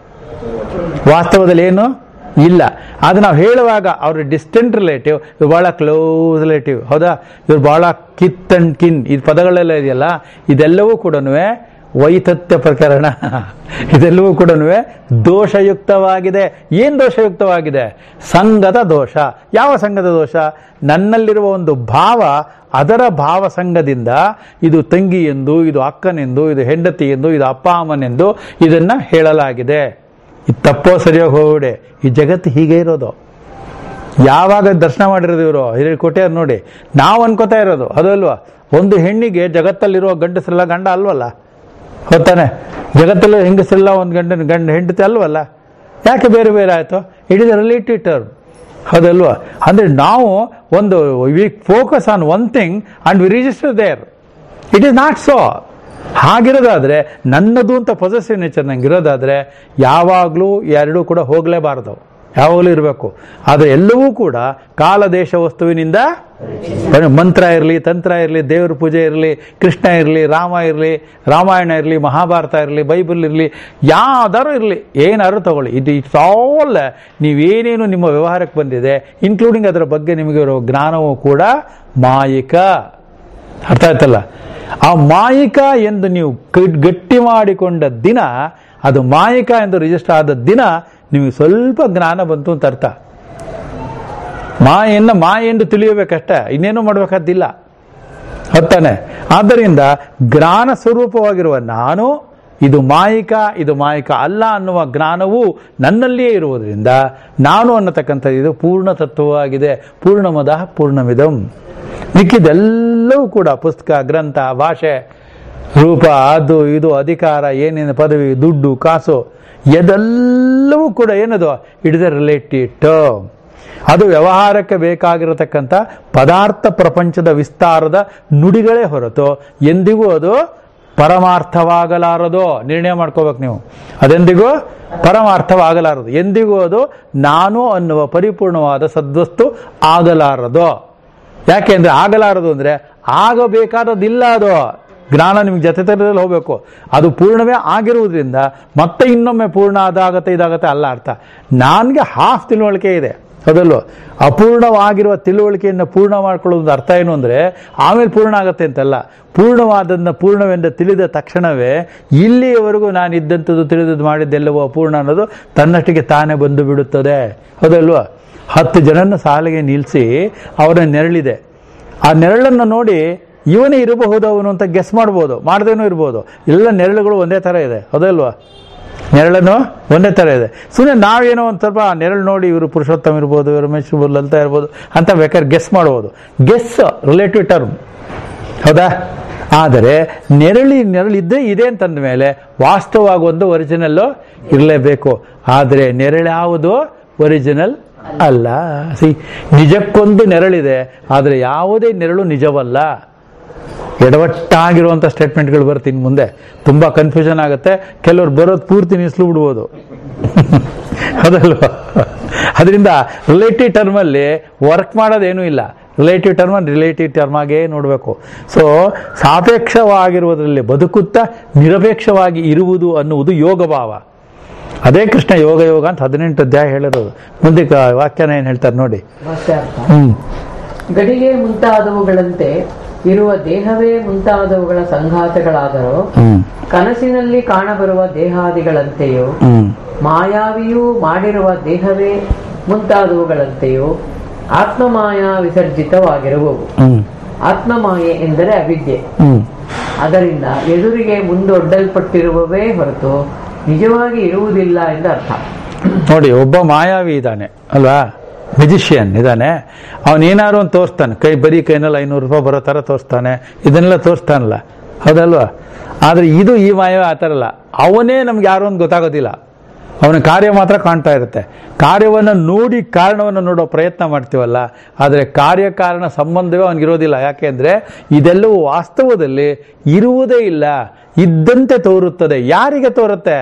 ವಾಸ್ತವದಲ್ಲಿ ಏನು ಇಲ್ಲ ಅದು ನಾವು ಹೇಳುವಾಗ ಅವ್ರ ಡಿಸ್ಟೆಂಟ್ ರಿಲೇಟಿವ್ ಇವ್ರು ಬಹಳ ಕ್ಲೋಸ್ ರಿಲೇಟಿವ್ ಹೌದಾ ಇವ್ರು ಬಹಳ ಕಿತ್ ಅಂಡ್ ಕಿನ್ ಈ ಪದಗಳೆಲ್ಲ ಇದೆಯಲ್ಲ ಇದೆಲ್ಲವೂ ಕೂಡ ವೈತತ್ಯ ಪ್ರಕರಣ ಇದೆಲ್ಲವೂ ಕೂಡ ದೋಷಯುಕ್ತವಾಗಿದೆ ಏನ್ ದೋಷಯುಕ್ತವಾಗಿದೆ ಸಂಘದ ದೋಷ ಯಾವ ಸಂಘದ ದೋಷ ನನ್ನಲ್ಲಿರುವ ಒಂದು ಭಾವ ಅದರ ಭಾವ ಸಂಘದಿಂದ ಇದು ತಂಗಿ ಎಂದು ಇದು ಅಕ್ಕನೆಂದು ಇದು ಹೆಂಡತಿ ಎಂದು ಇದು ಅಪ್ಪ ಅಮ್ಮನೆಂದು ಇದನ್ನ ಹೇಳಲಾಗಿದೆ ಇದು ತಪ್ಪೋ ಸರಿಯೋ ಹೋಗ್ಬಿಡೆ ಈ ಜಗತ್ತು ಹೀಗೆ ಇರೋದು ಯಾವಾಗ ದರ್ಶನ ಮಾಡಿರೋದು ಇವರು ಹಿರಿಯ ಕೊಟ್ಯಾರ ನೋಡಿ ನಾವು ಅನ್ಕೋತಾ ಇರೋದು ಅದು ಅಲ್ವಾ ಒಂದು ಹೆಣ್ಣಿಗೆ ಜಗತ್ತಲ್ಲಿರುವ ಗಂಡಸರೆಲ್ಲ ಗಂಡ ಅಲ್ವಲ್ಲ ಹೊತ್ತಾನೆ ಜಗತ್ತಲ್ಲಿ ಹೆಂಗಸರೆಲ್ಲ ಒಂದು ಗಂಡನ ಗಂಡ ಹೆಂಡತಿ ಅಲ್ವಲ್ಲ ಯಾಕೆ ಬೇರೆ ಬೇರೆ ಆಯಿತು ಇಟ್ ಇಸ್ ರಿಲೇಟಿವ್ ಟರ್ಮ್ ಹೌದಲ್ವಾ ಅಂದರೆ ನಾವು ಒಂದು we focus on one thing and we register there it is not so ಹಾಗಿರೋದಾದ್ರೆ ನನ್ನದು ಅಂತ ಪೊಸೆಸಿವ್ ನೇಚರ್ ನಂಗೆ ಇರೋದಾದ್ರೆ ಯಾವಾಗಲೂ ಎರಡೂ ಕೂಡ ಹೋಗಲೇಬಾರದು ಯಾವಾಗಲೂ ಇರಬೇಕು ಆದರೆ ಎಲ್ಲವೂ ಕೂಡ ಕಾಲ ದೇಶ ವಸ್ತುವಿನಿಂದ ಮಂತ್ರ ಇರಲಿ ತಂತ್ರ ಇರಲಿ ದೇವ್ರ ಪೂಜೆ ಇರಲಿ ಕೃಷ್ಣ ಇರಲಿ ರಾಮ ಇರಲಿ ರಾಮಾಯಣ ಇರಲಿ ಮಹಾಭಾರತ ಇರಲಿ ಬೈಬಲ್ ಇರಲಿ ಯಾವ್ದಾರು ಇರಲಿ ಏನಾದ್ರು ತಗೊಳ್ಳಿ ಇದು ಇಟ್ಸ್ ಆಲ್ ನೀವೇನೇನು ನಿಮ್ಮ ವ್ಯವಹಾರಕ್ಕೆ ಬಂದಿದೆ ಇನ್ಕ್ಲೂಡಿಂಗ್ ಅದರ ಬಗ್ಗೆ ನಿಮಗೆ ಇರೋ ಜ್ಞಾನವೂ ಕೂಡ ಮಾಯಿಕ ಅರ್ಥ ಆಯ್ತಲ್ಲ ಆ ಮಾಯಿಕ ಎಂದು ನೀವು ಕ- ಗಟ್ಟಿ ಮಾಡಿಕೊಂಡ ದಿನ ಅದು ಮಾಯಿಕ ಎಂದು ರಿಜಿಸ್ಟರ್ ಆದ ದಿನ ನಿಮಗೆ ಸ್ವಲ್ಪ ಜ್ಞಾನ ಬಂತು ಅಂತ ಅರ್ಥ ಮಾಯೆಯನ್ನ ಮಾಯೆ ಎಂದು ತಿಳಿಯಬೇಕಷ್ಟೇ ಇನ್ನೇನು ಮಾಡಬೇಕಾದ್ದಿಲ್ಲ ಹೊತ್ತಾನೆ ಆದ್ದರಿಂದ ಜ್ಞಾನ ಸ್ವರೂಪವಾಗಿರುವ ನಾನು ಇದು ಮಾಯಿಕ ಇದು ಮಾಯಿಕ ಅಲ್ಲ ಅನ್ನುವ ಜ್ಞಾನವು ನನ್ನಲ್ಲಿಯೇ ಇರುವುದರಿಂದ ನಾನು ಅನ್ನತಕ್ಕಂಥದ್ದು ಇದು ಪೂರ್ಣ ತತ್ವವಾಗಿದೆ ಪೂರ್ಣಮದ ಪೂರ್ಣಮಿದಂ ಮಿಕ್ಕಿದೆಲ್ಲವೂ ಕೂಡ ಪುಸ್ತಕ ಗ್ರಂಥ ಭಾಷೆ ರೂಪ ಅದು ಇದು ಅಧಿಕಾರ ಏನೇನು ಪದವಿ ದುಡ್ಡು ಕಾಸು ಇದೆಲ್ಲವೂ ಕೂಡ ಏನದು it is a relative term ಅದು ವ್ಯವಹಾರಕ್ಕೆ ಬೇಕಾಗಿರತಕ್ಕಂಥ ಪದಾರ್ಥ ಪ್ರಪಂಚದ ವಿಸ್ತಾರದ ನುಡಿಗಳೇ ಹೊರತು ಎಂದಿಗೂ ಅದು ಪರಮಾರ್ಥವಾಗಲಾರದು ನಿರ್ಣಯ ಮಾಡ್ಕೋಬೇಕು ನೀವು ಅದೆಂದಿಗೂ ಪರಮಾರ್ಥವಾಗಲಾರದು ಎಂದಿಗೂ ಅದು ನಾನು ಅನ್ನುವ ಪರಿಪೂರ್ಣವಾದ ಸದ್ವಸ್ತು ಆಗಲಾರದು ಯಾಕೆಂದ್ರೆ ಆಗಲಾರದು ಅಂದ್ರೆ ಆಗಬೇಕಾದದಿಲ್ಲ ಅದು ಜ್ಞಾನ ನಿಮ್ಗೆ ಜೊತೆ ತರದಲ್ಲಿ ಹೋಗ್ಬೇಕು ಅದು ಪೂರ್ಣವೇ ಆಗಿರುವುದರಿಂದ ಮತ್ತೆ ಇನ್ನೊಮ್ಮೆ ಪೂರ್ಣ ಅದಾಗತ್ತೆ ಇದಾಗತ್ತೆ ಅಲ್ಲ ಅರ್ಥ ನನಗೆ ಹಾಫ್ ತಿಳುವಳಿಕೆ ಇದೆ ಹೌದಲ್ವ ಅಪೂರ್ಣವಾಗಿರುವ ತಿಳುವಳಿಕೆಯನ್ನು ಪೂರ್ಣ ಮಾಡ್ಕೊಳ್ಳೋದು ಅರ್ಥ ಏನು ಅಂದರೆ ಆಮೇಲೆ ಪೂರ್ಣ ಆಗತ್ತೆ ಅಂತಲ್ಲ ಪೂರ್ಣವಾದದನ್ನ ಪೂರ್ಣವೆಂದು ತಿಳಿದ ತಕ್ಷಣವೇ ಇಲ್ಲಿಯವರೆಗೂ ನಾನು ಇದ್ದಂಥದ್ದು ತಿಳಿದದ್ದು ಮಾಡಿದ್ದೆಲ್ಲವೋ ಅಪೂರ್ಣ ಅನ್ನೋದು ತನ್ನಷ್ಟಿಗೆ ತಾನೇ ಬಂದು ಬಿಡುತ್ತದೆ ಹೌದಲ್ವಾ ಹತ್ತು ಜನನ ಸಾಲಿಗೆ ನಿಲ್ಲಿಸಿ ಅವರ ನೆರಳಿದೆ ಆ ನೆರಳನ್ನು ನೋಡಿ ಇವನೇ ಇರಬಹುದು ಅವನು ಅಂತ ಗೆಸ್ ಮಾಡ್ಬೋದು ಮಾಡ್ದೇನೂ ಇರ್ಬೋದು ಎಲ್ಲ ನೆರಳುಗಳು ಒಂದೇ ಥರ ಇದೆ ಹೌದಲ್ವಾ ನೆರಳನ್ನು ಒಂದೇ ಥರ ಇದೆ ಸುಮ್ಮನೆ ನಾವೇನೋ ಒಂದು ಸ್ವಲ್ಪ ಆ ನೆರಳು ನೋಡಿ ಇವರು ಪುರುಷೋತ್ತಮ ಇರ್ಬೋದು ರಮೇಶ್ ಇರ್ಬೋದು ಲಲಿತಾ ಇರ್ಬೋದು ಅಂತ ಬೇಕಾದ್ರೆ ಗೆಸ್ ಮಾಡ್ಬೋದು ಗೆಸ್ ರಿಲೇಟಿವ್ ಟರ್ಮ್ ಹೌದಾ ಆದರೆ ನೆರಳಿ ನೆರಳಿದ್ದೇ ಇದೆ ಅಂತಂದ ಮೇಲೆ ವಾಸ್ತವವಾಗಿ ಒಂದು ಒರಿಜಿನಲ್ಲು ಇರಲೇಬೇಕು ಆದರೆ ನೆರಳ್ಯಾವುದು ಒರಿಜಿನಲ್ ಅಲ್ಲ ಸಿ ನಿಜಕ್ಕೊಂದು ನೆರಳಿದೆ ಆದರೆ ಯಾವುದೇ ನೆರಳು ನಿಜವಲ್ಲ ಎಡವಟ್ಟಾಗಿರುವಂಥ ಸ್ಟೇಟ್ಮೆಂಟ್ಗಳು ಬರುತ್ತೆ ಇನ್ನು ಮುಂದೆ ತುಂಬ ಕನ್ಫ್ಯೂಷನ್ ಆಗುತ್ತೆ ಕೆಲವ್ರು ಬರೋದು ಪೂರ್ತಿ ನಿಲ್ಲಿಸ್ಲು ಬಿಡ್ಬೋದು ಅದಲ್ವಾ ಅದರಿಂದ ರಿಲೇಟಿವ್ ಟರ್ಮಲ್ಲಿ ವರ್ಕ್ ಮಾಡೋದೇನೂ ಇಲ್ಲ ರಿಲೇಟಿವ್ ಟರ್ಮ್ ರಿಲೇಟಿವ್ ಟರ್ಮ್ ಆಗೇ ನೋಡಬೇಕು ಸೊ ಸಾಪೇಕ್ಷವಾಗಿರುವುದರಲ್ಲಿ ಬದುಕುತ್ತಾ ನಿರಪೇಕ್ಷವಾಗಿ ಇರುವುದು ಅನ್ನುವುದು ಯೋಗ ಭಾವ ಅದೇ ಕೃಷ್ಣ ಯೋಗ ಯೋಗ ಅಂತ ಹದಿನೆಂಟು ಅಧ್ಯಾಯ ಹೇಳಿರೋದು ಮುಂದೆ ಕ- ವಾಕ್ಯನ ಏನು ಹೇಳ್ತಾರೆ ನೋಡಿ ವಾಕ್ಯಾರ್ಥ ಹ್ಮ್ ಗಡಿಗೆ ಮುಂತಾದವುಗಳಂತೆ ಇರುವ ದೇಹವೇ ಮುಂತಾದವುಗಳ ಸಂಘಾತಗಳಾದರೂ ಹ್ಮ್ ಕನಸಿನಲ್ಲಿ ಕಾಣಬರುವ ದೇಹಾದಿಗಳಂತೆಯೂ ಹ್ಮ್ ಮಾಯಾವಿಯೂ ಮಾಡಿರುವ ದೇಹವೇ ಮುಂತಾದವುಗಳಂತೆಯೂ ಆತ್ಮಮಾಯ ವಿಸರ್ಜಿತವಾಗಿರುವವು ಹ್ಮ್ ಆತ್ಮಮಾಯೆ ಎಂದರೆ ಅವಿದ್ಯೆ ಹ್ಮ್ ಅದರಿಂದ ಎದುರಿಗೆ ಮುಂದೊಡ್ಡಲ್ಪಟ್ಟಿರುವವೇ ಹೊರತು ನಿಜವಾಗಿ ಇರುವುದಿಲ್ಲ ಎಂದು ಅರ್ಥ ನೋಡಿ ಒಬ್ಬ ಮಾಯಾವಿ ಇದ್ದಾನೆ ಅಲ್ವಾ ಮ್ಯೂಜಿಷಿಯನ್ ಇದ್ದಾನೆ ಅವನೇನಾದ್ರು ಒಂದು ತೋರಿಸ್ತಾನೆ ಕೈ ಬರೀ ಕೈನಲ್ಲಿ ಐನೂರು ರೂಪಾಯಿ ಬರೋ ಥರ ತೋರಿಸ್ತಾನೆ ಇದನ್ನೆಲ್ಲ ತೋರಿಸ್ತಾನಲ್ಲ ಹೌದಲ್ವಾ ಆದರೆ ಇದು ಈ ಮಾಯಾವಿ ಆ ಥರ ಅಲ್ಲ ಅವನೇ ನಮ್ಗೆ ಯಾರು ಅಂತ ಗೊತ್ತಾಗೋದಿಲ್ಲ ಅವನ ಕಾರ್ಯ ಮಾತ್ರ ಕಾಣ್ತಾ ಇರುತ್ತೆ ಕಾರ್ಯವನ್ನು ನೋಡಿ ಕಾರಣವನ್ನು ನೋಡೋ ಪ್ರಯತ್ನ ಮಾಡ್ತೀವಲ್ಲ ಆದರೆ ಕಾರ್ಯಕಾರಣ ಸಂಬಂಧವೇ ಅವನಿಗಿರೋದಿಲ್ಲ ಯಾಕೆಂದ್ರೆ ಇದೆಲ್ಲವೂ ವಾಸ್ತವದಲ್ಲಿ ಇರುವುದೇ ಇಲ್ಲ ಇದ್ದಂತೆ ತೋರುತ್ತದೆ ಯಾರಿಗೆ ತೋರುತ್ತೆ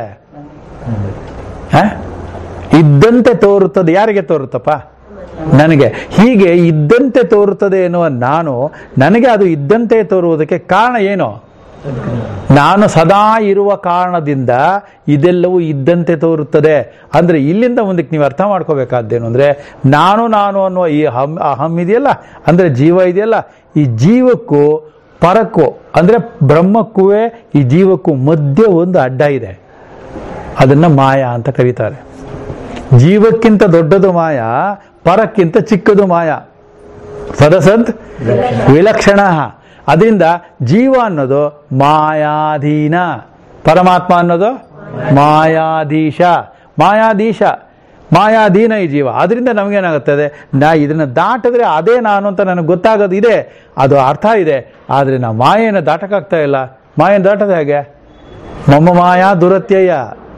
ಹ? ಇದ್ದಂತೆ ತೋರುತ್ತದೆ ಯಾರಿಗೆ ತೋರುತ್ತಪ್ಪ ನನಗೆ ಹೀಗೆ ಇದ್ದಂತೆ ತೋರುತ್ತದೆ ಎನ್ನುವ ನಾನು ನನಗೆ ಅದು ಇದ್ದಂತೆ ತೋರುವುದಕ್ಕೆ ಕಾರಣ ಏನು ನಾನು ಸದಾ ಇರುವ ಕಾರಣದಿಂದ ಇದೆಲ್ಲವೂ ಇದ್ದಂತೆ ತೋರುತ್ತದೆ ಅಂದ್ರೆ ಇಲ್ಲಿಂದ ಮುಂದಕ್ಕೆ ನೀವು ಅರ್ಥ ಮಾಡ್ಕೋಬೇಕಾದ್ದೇನು ಅಂದ್ರೆ ನಾನು ನಾನು ಅನ್ನುವ ಈ ಹಮ್ ಅಹಂ ಇದೆಯಲ್ಲ ಅಂದ್ರೆ ಜೀವ ಇದೆಯಲ್ಲ ಈ ಜೀವಕ್ಕೂ ಪರಕ್ಕೂ ಅಂದ್ರೆ ಬ್ರಹ್ಮಕ್ಕೂ ಈ ಜೀವಕ್ಕೂ ಮಧ್ಯೆ ಒಂದು ಅಡ್ಡ ಇದೆ ಅದನ್ನ ಮಾಯಾ ಅಂತ ಕರೀತಾರೆ ಜೀವಕ್ಕಿಂತ ದೊಡ್ಡದು ಮಾಯ ಪರಕ್ಕಿಂತ ಚಿಕ್ಕದು ಮಾಯ ಸದಸದ್ ವಿಲಕ್ಷಣ ಅದರಿಂದ ಜೀವ ಅನ್ನೋದು ಮಾಯಾಧೀನ ಪರಮಾತ್ಮ ಅನ್ನೋದು ಮಾಯಾಧೀಶ ಮಾಯಾಧೀಶ ಮಾಯಾಧೀನ ಈ ಜೀವ ಅದರಿಂದ ನಮಗೇನಾಗುತ್ತದೆ ನಾ ಇದನ್ನ ದಾಟಿದ್ರೆ ಅದೇ ನಾನು ಅಂತ ನನಗೆ ಗೊತ್ತಾಗೋದು ಇದೆ ಅದು ಅರ್ಥ ಇದೆ ಆದರೆ ನಾ ಮಾಯೆಯನ್ನು ದಾಟಕ್ಕಾಗ್ತಾ ಇಲ್ಲ ಮಾಯೆಯನ್ನು ದಾಟೋದು ಹೇಗೆ ಮಮ್ಮ ಮಾಯಾ ದುರತ್ಯಯ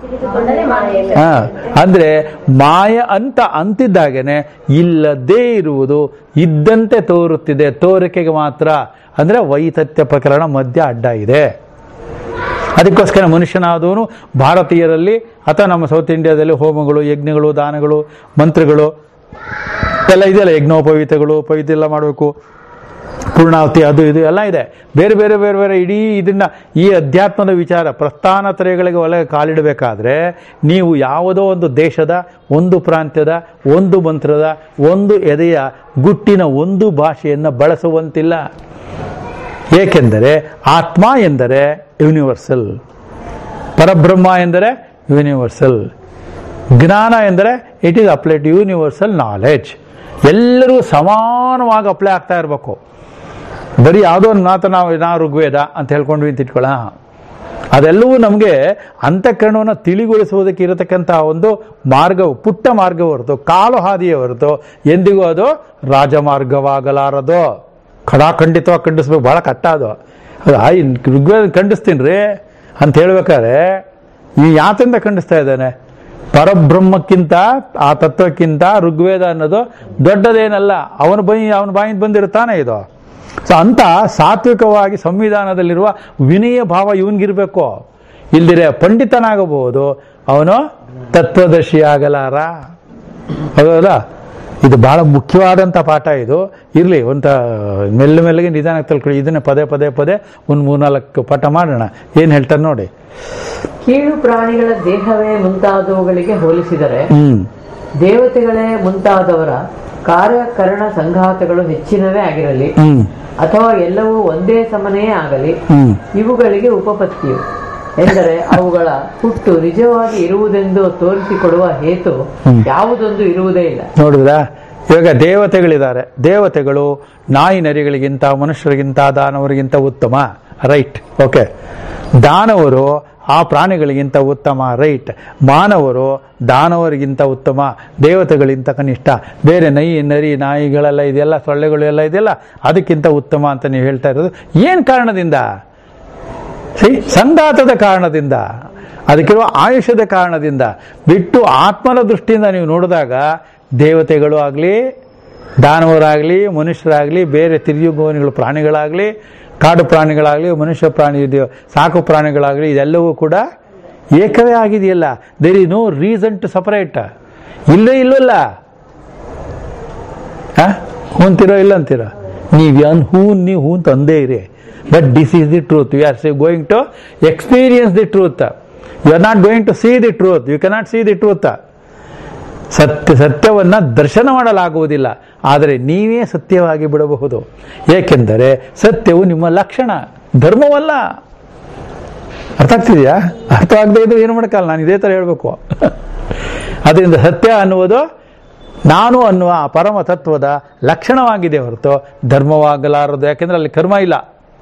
ಹಾ ಅಂದ್ರೆ ಮಾಯ ಅಂತ ಅಂತಿದ್ದಾಗೇನೆ ಇಲ್ಲದೇ ಇರುವುದು ಇದ್ದಂತೆ ತೋರುತ್ತಿದೆ ತೋರಿಕೆಗೆ ಮಾತ್ರ ಅಂದ್ರೆ ವೈತತ್ಯ ಪ್ರಕರಣ ಮಧ್ಯ ಅಡ್ಡ ಇದೆ ಅದಕ್ಕೋಸ್ಕರ ಮನುಷ್ಯನಾದವನು ಭಾರತೀಯರಲ್ಲಿ ಅಥವಾ ನಮ್ಮ ಸೌತ್ ಇಂಡಿಯಾದಲ್ಲಿ ಹೋಮಗಳು ಯಜ್ಞಗಳು ದಾನಗಳು ಮಂತ್ರಗಳು ಎಲ್ಲ ಇದೆಯಲ್ಲ ಯಜ್ಞೋಪವೀತಗಳು ಉಪವೀತ ಎಲ್ಲ ಮಾಡಬೇಕು ಪೂರ್ಣಾವತಿ ಅದು ಇದು ಎಲ್ಲ ಇದೆ ಬೇರೆ ಬೇರೆ ಬೇರೆ ಬೇರೆ ಇಡೀ ಇದನ್ನ ಈ ಅಧ್ಯಾತ್ಮದ ವಿಚಾರ ಪ್ರಸ್ಥಾನತ್ರಯಗಳಿಗೆ ಒಳಗೆ ಕಾಲಿಡಬೇಕಾದ್ರೆ ನೀವು ಯಾವುದೋ ಒಂದು ದೇಶದ ಒಂದು ಪ್ರಾಂತ್ಯದ ಒಂದು ಮಂತ್ರದ ಒಂದು ಎದೆಯ ಗುಟ್ಟಿನ ಒಂದು ಭಾಷೆಯನ್ನು ಬಳಸುವಂತಿಲ್ಲ ಏಕೆಂದರೆ ಆತ್ಮ ಎಂದರೆ ಯೂನಿವರ್ಸಲ್ ಪರಬ್ರಹ್ಮ ಎಂದರೆ ಯೂನಿವರ್ಸಲ್ ಜ್ಞಾನ ಎಂದರೆ it is apply to universal knowledge ಎಲ್ಲರೂ ಸಮಾನವಾಗಿ ಅಪ್ಲೈ ಆಗ್ತಾ ಇರಬೇಕು ಬರೀ ಯಾವುದೋ ಒಂದು ಮಾತು ನಾವು ನಾ ಋಗ್ವೇದ ಅಂತ ಹೇಳ್ಕೊಂಡ್ವಿ ಅಂತ ಇಟ್ಕೊಳ್ಳ ಅದೆಲ್ಲವೂ ನಮಗೆ ಅಂತಃಕರಣವನ್ನು ತಿಳಿಗೊಳಿಸುವುದಕ್ಕೆ ಇರತಕ್ಕಂಥ ಒಂದು ಮಾರ್ಗವು ಪುಟ್ಟ ಮಾರ್ಗ ಹೊರತು ಕಾಲು ಹಾದಿಯ ಹೊರತು ಎಂದಿಗೂ ಅದು ರಾಜಮಾರ್ಗವಾಗಲಾರದು ಖಡಾಖಂಡಿತವಾಗಿ ಖಂಡಿಸ್ಬೇಕು ಬಹಳ ಕಟ್ಟ ಅದು ಅದು ಆಯ್ ಋಗ್ವೇದ ಖಂಡಿಸ್ತೀನಿ ರೀ ಅಂತ ಹೇಳ್ಬೇಕಾದ್ರೆ ಈ ಯಾತದಿಂದ ಖಂಡಿಸ್ತಾ ಇದ್ದಾನೆ ಪರಬ್ರಹ್ಮಕ್ಕಿಂತ ಆ ತತ್ವಕ್ಕಿಂತ ಋಗ್ವೇದ ಅನ್ನೋದು ದೊಡ್ಡದೇನಲ್ಲ ಅವನ ಬೈ ಅವನ ಬಾಯಿಂದ ಬಂದಿರುತ್ತಾನೆ ಇದು ಸೊ ಅಂತ ಸಾತ್ವಿಕವಾಗಿ ಸಂವಿಧಾನದಲ್ಲಿರುವ ವಿನಯ ಭಾವ ಇವನ್ಗಿರ್ಬೇಕು ಇಲ್ದಿರೆ ಪಂಡಿತನಾಗಬಹುದು ಅವನು ತತ್ವದರ್ಶಿ ಆಗಲಾರ ಹೌದಲ್ಲ ಇದು ಬಹಳ ಮುಖ್ಯವಾದಂಥ ಪಾಠ ಇದು ಇರಲಿ ಒಂಥ ಮೆಲ್ಲ ಮೆಲ್ಲಗೆ ನಿಧಾನಕ್ಕೆ ತಿಳ್ಕೊಳ್ಳಿ ಇದನ್ನೇ ಪದೇ ಪದೇ ಪದೇ ಒಂದು ಮೂರ್ನಾಲ್ಕು ಪಾಠ ಮಾಡೋಣ ಏನು ಹೇಳ್ತಾರೆ ನೋಡಿ ಕೀಳು ಪ್ರಾಣಿಗಳ ದೇಹವೇ ಮುಂತಾದವುಗಳಿಗೆ ಹೋಲಿಸಿದರೆ ಹ್ಮ್ ದೇವತೆಗಳೇ ಮುಂತಾದವರ ಕಾರ್ಯಕರಣ ಸಂಘಾತಗಳು ಹೆಚ್ಚಿನವೇ ಆಗಿರಲಿ ಹ್ಮ್ ಅಥವಾ ಎಲ್ಲವೂ ಒಂದೇ ಸಮನೆಯೇ ಆಗಲಿ ಹ್ಮ್ ಇವುಗಳಿಗೆ ಉಪಪತ್ತಿಯು ಎಂದರೆ ಅವುಗಳ ಹುಟ್ಟು ನಿಜವಾಗಿ ಇರುವುದೆಂದು ತೋರಿಸಿಕೊಡುವ ಹೇತು ಹ್ಮ್. ಯಾವುದೊಂದು ಇರುವುದೇ ಇಲ್ಲ ನೋಡಿದ್ರಾ ಇವಾಗ ದೇವತೆಗಳಿದ್ದಾರೆ ದೇವತೆಗಳು ನಾಯಿ ನರಿಗಳಿಗಿಂತ ಮನುಷ್ಯರಿಗಿಂತ ದಾನವರಿಗಿಂತ ಉತ್ತಮ ರೈಟ್ ಓಕೆ ದಾನವರು ಆ ಪ್ರಾಣಿಗಳಿಗಿಂತ ಉತ್ತಮ ರೈಟ್ ಮಾನವರು ದಾನವರಿಗಿಂತ ಉತ್ತಮ ದೇವತೆಗಳಿಗಿಂತ ಕನಿಷ್ಠ ಬೇರೆ ನೈ ನರಿ ನಾಯಿಗಳೆಲ್ಲ ಇದೆಲ್ಲ ಸೊಳ್ಳೆಗಳು ಎಲ್ಲ ಇದೆಯಲ್ಲ ಅದಕ್ಕಿಂತ ಉತ್ತಮ ಅಂತ ನೀವು ಹೇಳ್ತಾ ಇರೋದು ಏನು ಕಾರಣದಿಂದ ಸಿ ಸಂಗಾತದ ಕಾರಣದಿಂದ ಅದಕ್ಕಿರುವ ಆಯುಷ್ಯದ ಕಾರಣದಿಂದ ಬಿಟ್ಟು ಆತ್ಮನ ದೃಷ್ಟಿಯಿಂದ ನೀವು ನೋಡಿದಾಗ ದೇವತೆಗಳು ಆಗಲಿ ದಾನವರಾಗಲಿ ಮನುಷ್ಯರಾಗಲಿ ಬೇರೆ ತಿರ್ಯುಗೋನಿಗಳು ಪ್ರಾಣಿಗಳಾಗಲಿ ಕಾಡು ಪ್ರಾಣಿಗಳಾಗಲಿ ಮನುಷ್ಯ ಪ್ರಾಣಿ ಇದು ಸಾಕು ಪ್ರಾಣಿಗಳಾಗಲಿ ಇದೆಲ್ಲವೂ ಕೂಡ ಏಕವೇ ಆಗಿದೆಯಲ್ಲ there is no reason to separate ಇಲ್ಲೇ ಇಲ್ಲವಲ್ಲ ಆ? ಹೂಂತಿರೋ ಇಲ್ಲ ಅಂತೀರೋ ನೀವು ಅನ್ ಹೂ ನೀವು ಹೂ ಅಂತ ಅಂದೇ ಇರಿ but this is the truth you are going to experience the truth you are not going to see the truth you cannot see the truth ಸತ್ಯ ಸತ್ಯವನ್ನ ದರ್ಶನ ಮಾಡಲಾಗುವುದಿಲ್ಲ ಆದರೆ ನೀವೇ ಸತ್ಯವಾಗಿ ಬಿಡಬಹುದು ಏಕೆಂದರೆ ಸತ್ಯವು ನಿಮ್ಮ ಲಕ್ಷಣ ಧರ್ಮವಲ್ಲ ಅರ್ಥ ಆಗ್ತಿದೆಯಾ ಅರ್ಥವಾಗದೇ ಇದ್ದು ಏನು ಮಾಡೋಕ್ಕಲ್ಲ ನಾನು ಇದೇ ಥರ ಹೇಳಬೇಕು ಅದರಿಂದ ಸತ್ಯ ಅನ್ನುವುದು ನಾನು ಅನ್ನುವ ಆ ಪರಮ ತತ್ವದ ಲಕ್ಷಣವಾಗಿದೆ ಹೊರತು ಧರ್ಮವಾಗಲಾರದು ಯಾಕೆಂದ್ರೆ ಅಲ್ಲಿ ಕರ್ಮ ಇಲ್ಲ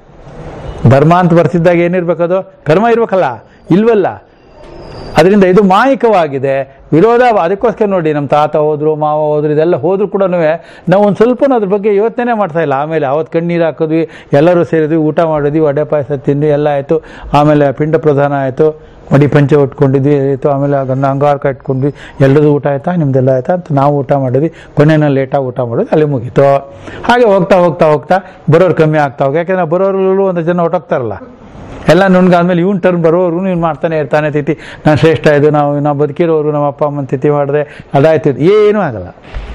ಧರ್ಮ ಅಂತ ಬರ್ತಿದ್ದಾಗ ಏನಿರ್ಬೇಕದು ಕರ್ಮ ಇರ್ಬೇಕಲ್ಲ ಇಲ್ವಲ್ಲ ಅದರಿಂದ ಇದು ಮಾಯಿಕವಾಗಿದೆ ವಿರೋಧ ಅದಕ್ಕೋಸ್ಕರ ನೋಡಿ ನಮ್ಮ ತಾತ ಹೋದ್ರು ಮಾವ ಹೋದ್ರು ಇದೆಲ್ಲ ಹೋದ್ರು ಕೂಡ ನಾವು ಒಂದು ಸ್ವಲ್ಪ ಅದ್ರ ಬಗ್ಗೆ ಯೋಚನೆ ಮಾಡ್ತಾ ಇಲ್ಲ ಆಮೇಲೆ ಅವತ್ತು ಕಣ್ಣೀರು ಹಾಕಿದ್ವಿ ಎಲ್ಲರೂ ಸೇರಿದ್ವಿ ಊಟ ಮಾಡಿದ್ವಿ ವಡೆ ಪಾಯಸ ತಿಂದ್ವಿ ಎಲ್ಲ ಆಯಿತು ಆಮೇಲೆ ಪಿಂಡ ಪ್ರಧಾನ ಆಯಿತು ಮಡಿ ಪಂಚೆ ಉಟ್ಕೊಂಡಿದ್ವಿ ಆಯಿತು ಆಮೇಲೆ ಗಂಡ ಅಂಗಾರಕ ಇಟ್ಕೊಂಡ್ವಿ ಎಲ್ಲರದು ಊಟ ಆಯ್ತಾ ನಿಮ್ದೆಲ್ಲ ಆಯ್ತಾ ಅಂತ ನಾವು ಊಟ ಮಾಡಿದ್ವಿ ಕೊನೆಯಲ್ಲಿ ಲೇಟಾಗಿ ಊಟ ಮಾಡೋದು ಅಲ್ಲಿ ಮುಗೀತು ಹಾಗೆ ಹೋಗ್ತಾ ಹೋಗ್ತಾ ಹೋಗ್ತಾ ಬರೋರು ಕಮ್ಮಿ ಆಗ್ತಾ ಹೋಗಿ ಯಾಕೆಂದ್ರೆ ಬರೋರು ಒಂದು ಜನ ಹೊಟ್ಟೋಗ್ತಾರಲ್ಲ ಎಲ್ಲ ನುಣ್ಗಾದ್ಮೇಲೆ ಇವ್ನ ಟರ್ನ್ ಬರೋರು ಇವ್ನು ಮಾಡ್ತಾನೆ ಇರ್ತಾನೆ ತಿಥಿ ನಾನು ಶ್ರೇಷ್ಠ ಇದು ನಾವು ನಾವು ಬದುಕಿರೋರು ನಮ್ಮ ಅಪ್ಪ ಅಮ್ಮನ ತಿಥಿ ಮಾಡಿದೆ ಅದಾಯ್ತು ಇದು ಏನೂ ಆಗಲ್ಲ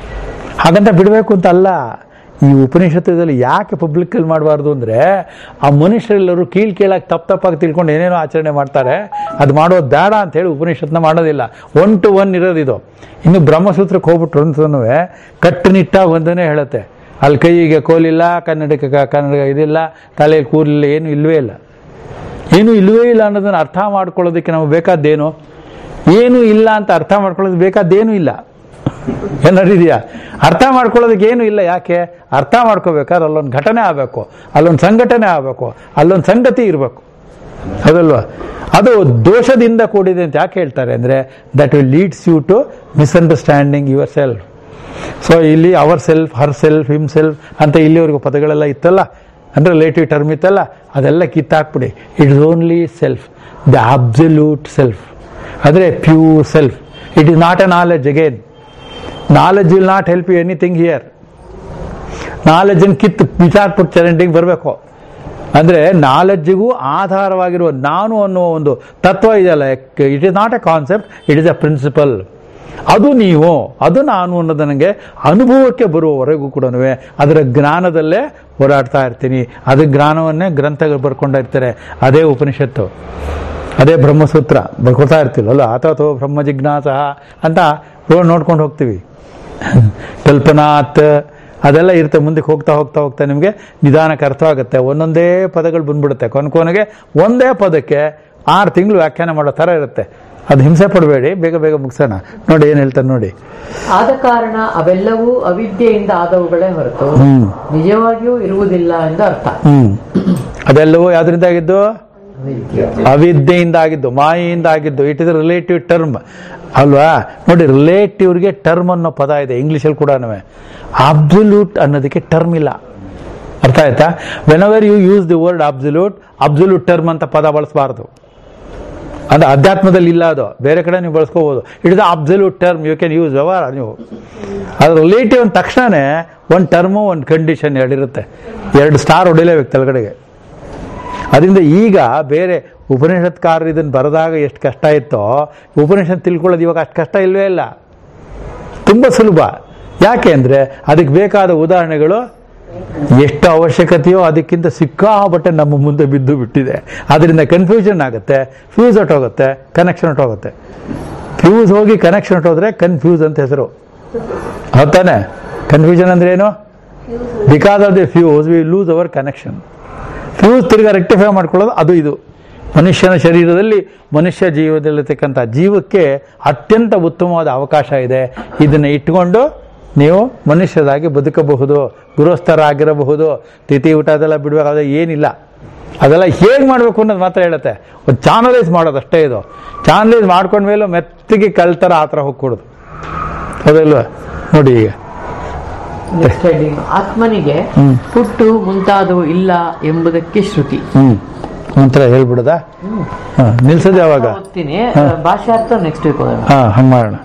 ಹಾಗಂತ ಬಿಡಬೇಕು ಅಂತ ಅಲ್ಲ ಈ ಉಪನಿಷತ್ತದಲ್ಲಿ ಯಾಕೆ ಪಬ್ಲಿಕ್ಕಲ್ಲಿ ಮಾಡಬಾರ್ದು ಅಂದರೆ ಆ ಮನುಷ್ಯರೆಲ್ಲರೂ ಕೀಳ್ ಕೀಳಾಗಿ ತಪ್ಪು ತಪ್ಪಾಗಿ ತಿಳ್ಕೊಂಡು ಏನೇನೋ ಆಚರಣೆ ಮಾಡ್ತಾರೆ ಅದು ಮಾಡೋದು ಬೇಡ ಅಂತ ಹೇಳಿ ಉಪನಿಷತ್ನ ಮಾಡೋದಿಲ್ಲ ಒನ್ ಟು ಒನ್ ಇರೋದು ಇದು ಇನ್ನು ಬ್ರಹ್ಮಸೂತ್ರಕ್ಕೆ ಹೋಗ್ಬಿಟ್ರು ಅಂತನೂ ಕಟ್ಟುನಿಟ್ಟಾಗಿ ಒಂದನೇ ಹೇಳುತ್ತೆ ಅಲ್ಲಿ ಕೈಗೆ ಕೋಲಿಲ್ಲ ಕನ್ನಡಕ್ಕೆ ಕ- ಕನ್ನಡ ಇದಿಲ್ಲ ತಲೆಯಲ್ಲಿ ಕೂರ್ಲಿಲ್ಲ ಏನು ಇಲ್ಲವೇ ಇಲ್ಲ ಏನು ಇಲ್ಲವೇ ಇಲ್ಲ ಅನ್ನೋದನ್ನ ಅರ್ಥ ಮಾಡ್ಕೊಳ್ಳೋದಕ್ಕೆ ನಮಗೆ ಬೇಕಾದ್ದೇನು ಏನು ಇಲ್ಲ ಅಂತ ಅರ್ಥ ಮಾಡ್ಕೊಳ್ಳೋದು ಬೇಕಾದ್ದೇನೂ ಇಲ್ಲ ಏನಾದ್ರು ಇದೆಯಾ ಅರ್ಥ ಮಾಡ್ಕೊಳ್ಳೋದಕ್ಕೆ ಏನು ಇಲ್ಲ ಯಾಕೆ ಅರ್ಥ ಮಾಡ್ಕೋಬೇಕಾದ್ರೆ ಅಲ್ಲೊಂದು ಘಟನೆ ಆಗಬೇಕು ಅಲ್ಲೊಂದು ಸಂಘಟನೆ ಆಗಬೇಕು ಅಲ್ಲೊಂದು ಸಂಗತಿ ಇರಬೇಕು ಅದಲ್ವಾ ಅದು ದೋಷದಿಂದ ಕೂಡಿದೆ ಅಂತ ಯಾಕೆ ಹೇಳ್ತಾರೆ ಅಂದರೆ that will leads you to misunderstanding yourself so ಇಲ್ಲಿ ourself herself himself ಅಂತ ಇಲ್ಲಿವರೆಗೂ ಪದಗಳೆಲ್ಲ ಇತ್ತಲ್ಲ ಅಂದರೆ ರಿಲೇಟಿವ್ ಟರ್ಮ್ ಇತ್ತಲ್ಲ ಅದೆಲ್ಲ ಕಿತ್ತಾಕ್ಬಿಡಿ it is only self the absolute self ಅಂದರೆ pure self it is not a knowledge again knowledge will not help you anything here ನಾಲೆಜನ್ನು ಕಿತ್ತು ಬಿಸಾಕ್ಬಿಟ್ಟು ಚರಂಡಿಗೆ ಬರಬೇಕು ಅಂದರೆ ನಾಲೆಡ್ಜಿಗೂ ಆಧಾರವಾಗಿರುವ ನಾನು ಅನ್ನುವ ಒಂದು ತತ್ವ ಇದೆಯಲ್ಲ it is not a concept it is a principle ಅದು ನೀವು ಅದು ನಾನು ಅನ್ನೋದು ನನಗೆ ಅನುಭವಕ್ಕೆ ಬರುವವರೆಗೂ ಕೂಡ ಅದರ ಜ್ಞಾನದಲ್ಲೇ ಹೋರಾಡ್ತಾ ಇರ್ತೀನಿ ಅದು ಜ್ಞಾನವನ್ನೇ ಗ್ರಂಥಗಳು ಬರ್ಕೊಂಡಿರ್ತಾರೆ ಅದೇ ಉಪನಿಷತ್ತು ಅದೇ ಬ್ರಹ್ಮಸೂತ್ರ ಬರ್ಕೊಳ್ತಾ ಇರ್ತೀವಲ್ಲ ಆತೋ ಬ್ರಹ್ಮ ಜಿಜ್ಞಾಸ ಅಂತ ರೋಡ್ ನೋಡ್ಕೊಂಡು ಹೋಗ್ತೀವಿ ಕಲ್ಪನಾತ್ ಅದೆಲ್ಲ ಇರುತ್ತೆ ಮುಂದಕ್ಕೆ ಹೋಗ್ತಾ ಹೋಗ್ತಾ ಹೋಗ್ತಾ ನಿಮಗೆ ನಿಧಾನಕ್ಕೆ ಅರ್ಥವಾಗುತ್ತೆ ಒಂದೊಂದೇ ಪದಗಳು ಬಂದ್ಬಿಡುತ್ತೆ ಕೊನೆ ಕೊನೆಗೆ ಒಂದೇ ಪದಕ್ಕೆ ಆರು ತಿಂಗಳು ವ್ಯಾಖ್ಯಾನ ಮಾಡೋ ಥರ ಇರುತ್ತೆ ಅದು ಹಿಂಸೆ ಪಡಬೇಡಿ ಬೇಗ ಬೇಗ ಮುಗಿಸೋಣ ನೋಡಿ ಏನು ಹೇಳ್ತಾರೆ ನೋಡಿ ಆದ ಕಾರಣ ಅವೆಲ್ಲವೂ ಅವಿದ್ಯೆಯಿಂದ ಆದವುಗಳೇ ಹೊರತು ಹ್ಮ್ ನಿಜವಾಗಿಯೂ ಇರುವುದಿಲ್ಲ ಎಂದು ಅರ್ಥ ಹ್ಮ್ ಅದೆಲ್ಲವೂ ಯಾವ್ದ್ರಿಂದ ಆಗಿದ್ದು ಅವಿದ್ಯೆ ಅವಿದ್ಯೆಯಿಂದ ಆಗಿದ್ದು ಮಾಯೆಯಿಂದ ಆಗಿದ್ದು ಇಟ್ ಇಸ್ ರಿಲೇಟಿವ್ ಟರ್ಮ್ ಅಲ್ವಾ ನೋಡಿ ರಿಲೇಟಿವ್ಗೆ ಟರ್ಮ್ ಅನ್ನೋ ಪದ ಇದೆ ಇಂಗ್ಲೀಷಲ್ಲಿ ಕೂಡ ಅಬ್ಸಲ್ಯೂಟ್ ಅನ್ನೋದಕ್ಕೆ ಟರ್ಮ್ ಇಲ್ಲ ಅರ್ಥ ಆಯ್ತಾ whenever you use the word absolute absolute term ಅಂತ ಪದ ಬಳಸಬಾರ್ದು ಅದು ಅಧ್ಯಾತ್ಮದಲ್ಲಿ ಇಲ್ಲ ಅದು ಬೇರೆ ಕಡೆ ನೀವು ಬಳಸ್ಕೋಬಹುದು it is absolute term you can use ವ್ಯವಹಾರ ನೀವು ಅದು ರಿಲೇಟಿವ್ ಅಂದ ತಕ್ಷಣನೇ ಒಂದು ಟರ್ಮು ಒಂದು ಕಂಡೀಷನ್ ಎರಡಿರುತ್ತೆ ಎರಡು ಸ್ಟಾರ್ ಹೊಡಿಲೇಬೇಕು ತೆಳಗಡೆಗೆ ಅದರಿಂದ ಈಗ ಬೇರೆ ಉಪನಿಷತ್ಕಾರರು ಇದನ್ನು ಬರೆದಾಗ ಎಷ್ಟು ಕಷ್ಟ ಇತ್ತೋ ಉಪನಿಷತ್ ತಿಳ್ಕೊಳ್ಳೋದು ಇವಾಗ ಅಷ್ಟು ಕಷ್ಟ ಇಲ್ವೇ ಇಲ್ಲ ತುಂಬ ಸುಲಭ ಯಾಕೆ ಅಂದರೆ ಅದಕ್ಕೆ ಬೇಕಾದ ಉದಾಹರಣೆಗಳು ಎಷ್ಟು ಅವಶ್ಯಕತೆಯೋ ಅದಕ್ಕಿಂತ ಸಿಕ್ಕಾಪಟ್ಟೆ ನಮ್ಮ ಮುಂದೆ ಬಿದ್ದು ಬಿಟ್ಟಿದೆ ಅದರಿಂದ ಕನ್ಫ್ಯೂಷನ್ ಆಗುತ್ತೆ ಫ್ಯೂಸ್ ಹೊಟ್ಟೋಗುತ್ತೆ ಕನೆಕ್ಷನ್ ಹೊಟ್ಟೋಗುತ್ತೆ ಫ್ಯೂಸ್ ಹೋಗಿ ಕನೆಕ್ಷನ್ ಹೊಟ್ಟೋದ್ರೆ ಕನ್ಫ್ಯೂಸ್ ಅಂತ ಹೆಸರು ಹೌದಾನೆ ಕನ್ಫ್ಯೂಷನ್ ಅಂದ್ರೆ ಏನು because of the fuse we lose our connection fuse ತಿರ್ಗಾ ರೆಕ್ಟಿಫೈ ಮಾಡ್ಕೊಳ್ಳೋದು ಅದು ಇದು ಮನುಷ್ಯನ ಶರೀರದಲ್ಲಿ ಮನುಷ್ಯ ಜೀವದಲ್ಲಿರ್ತಕ್ಕಂಥ ಜೀವಕ್ಕೆ ಅತ್ಯಂತ ಉತ್ತಮವಾದ ಅವಕಾಶ ಇದೆ ಇದನ್ನು ಇಟ್ಕೊಂಡು ನೀವು ಮನುಷ್ಯರಾಗಿ ಬದುಕಬಹುದು ಗೃಹಸ್ಥರಾಗಿರಬಹುದು ತಿಥಿ ಊಟ ಅದೆಲ್ಲ ಬಿಡಬೇಕಾದ್ರೆ ಏನಿಲ್ಲ ಅದೆಲ್ಲ ಹೇಗೆ ಮಾಡಬೇಕು ಅನ್ನೋದು ಮಾತ್ರ ಹೇಳುತ್ತೆ ಒಂದು ಚಾನಲೈಸ್ ಮಾಡೋದು ಅಷ್ಟೇ ಇದು ಚಾನಲೈಸ್ ಮಾಡ್ಕೊಂಡ್ಮೇಲೆ ಮೆತ್ತಿಗೆ ಕಲ್ತರ ಆ ಥರ ಹೋಗ್ಕೊಡೋದು ಅದಲ್ವಾ ನೋಡಿ ಈಗ ನೆಕ್ಸ್ಟ್ ಹೆಡ್ಡಿಂಗ್ ಆತ್ಮನಿಗೆ ಹ್ಮ್. ಹುಟ್ಟು ಮುಂತಾದವು ಇಲ್ಲ ಎಂಬುದಕ್ಕೆ ಶ್ರುತಿ ಹ್ಞೂ ಒಂಥರ ಹೇಳ್ಬಿಡೋದಾ ಹಾಂ ನಿಲ್ಸೋದು ಯಾವಾಗ ಓದ್ತೀನಿ ಭಾಷಾರ್ಥ ನೆಕ್ಸ್ಟ್ ವೀಕ್ ಓದೋಣ ಹಾಂ ಹಂಗೆ ಮಾಡೋಣ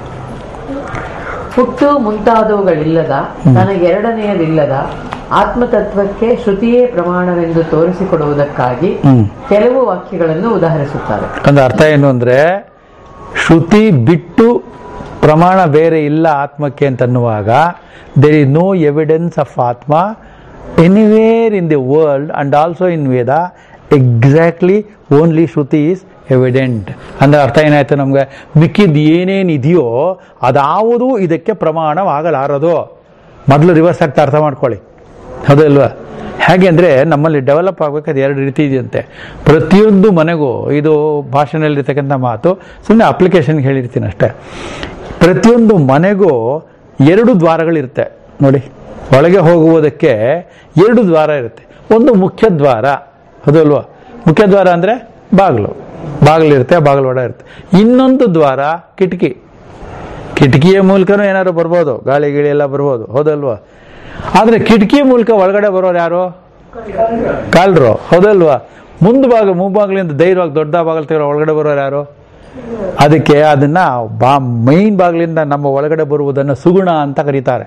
ಹುಟ್ಟು ಮುಂತಾದವುಗಳಿಲ್ಲದ ನನಗೆರಡನೆಯದಿಲ್ಲದ ಆತ್ಮತತ್ವಕ್ಕೆ ಶ್ರುತಿಯೇ ಪ್ರಮಾಣವೆಂದು ತೋರಿಸಿಕೊಡುವುದಕ್ಕಾಗಿ ಹ್ಮ್. ಕೆಲವು ವಾಕ್ಯಗಳನ್ನು ಉದಾಹರಿಸುತ್ತಾರೆ ಒಂದು ಅರ್ಥ ಏನು ಅಂದರೆ ಶ್ರುತಿ ಬಿಟ್ಟು ಪ್ರಮಾಣ ಬೇರೆ ಇಲ್ಲ ಆತ್ಮಕ್ಕೆ ಅಂತನ್ನುವಾಗ there is no evidence of atma anywhere in the world and also in Veda exactly only Shruti is evident ಅಂದ್ರೆ ಅರ್ಥ ಏನಾಯ್ತು ನಮ್ಗೆ ಮಿಕ್ಕಿದ ಏನೇನು ಇದೆಯೋ ಅದಾವುದೂ ಇದಕ್ಕೆ ಪ್ರಮಾಣವಾಗಲಾರದು ಮೊದಲು ರಿವರ್ಸ್ ಆಗ್ತಾ ಅರ್ಥ ಮಾಡ್ಕೊಳ್ಳಿ ಹೌದಲ್ವಾ ಹೇಗೆ ಅಂದರೆ ನಮ್ಮಲ್ಲಿ ಡೆವಲಪ್ ಆಗಬೇಕಾದ್ರೆ ಎರಡು ರೀತಿ ಇದೆಯಂತೆ ಪ್ರತಿಯೊಂದು ಮನೆಗೂ ಇದು ಭಾಷೆನಲ್ಲಿರ್ತಕ್ಕಂಥ ಮಾತು ಸುಮ್ಮನೆ ಅಪ್ಲಿಕೇಶನ್ಗೆ ಹೇಳಿರ್ತೀನಿ ಅಷ್ಟೇ ಪ್ರತಿಯೊಂದು ಮನೆಗೂ ಎರಡು ದ್ವಾರಗಳಿರುತ್ತೆ ನೋಡಿ ಒಳಗೆ ಹೋಗುವುದಕ್ಕೆ ಎರಡು ದ್ವಾರ ಇರುತ್ತೆ ಒಂದು ಮುಖ್ಯ ದ್ವಾರ ಹೌದಲ್ವಾ ಮುಖ್ಯ ದ್ವಾರ ಅಂದರೆ ಬಾಗಿಲು ಬಾಗಿಲಿರುತ್ತೆ ಬಾಗಿಲು ಒಳ ಇರುತ್ತೆ ಇನ್ನೊಂದು ದ್ವಾರ ಕಿಟಕಿ ಕಿಟಕಿಯ ಮೂಲಕನೂ ಏನಾದ್ರು ಬರ್ಬೋದು ಗಾಳಿ ಗಿಳಿ ಎಲ್ಲ ಬರ್ಬೋದು ಹೌದಲ್ವಾ ಆದರೆ ಕಿಟಕಿ ಮೂಲಕ ಒಳಗಡೆ ಬರೋರು ಯಾರು ಕಾಲ್ರು ಹೌದಲ್ವಾ ಮುಂದ್ ಭಾಗ ಮುಂಬಾಗಿಲಿಂದ ಧೈರ್ಯವಾಗಿ ದೊಡ್ಡ ಬಾಗಿಲು ತೆಗೆದು ಒಳಗಡೆ ಬರೋರು ಯಾರು ಅದಕ್ಕೆ ಅದನ್ನ ಬಾ ಮೈನ್ ಬಾಗಿಲಿಂದ ನಮ್ಮ ಒಳಗಡೆ ಬರುವುದನ್ನು ಸುಗುಣ ಅಂತ ಕರೀತಾರೆ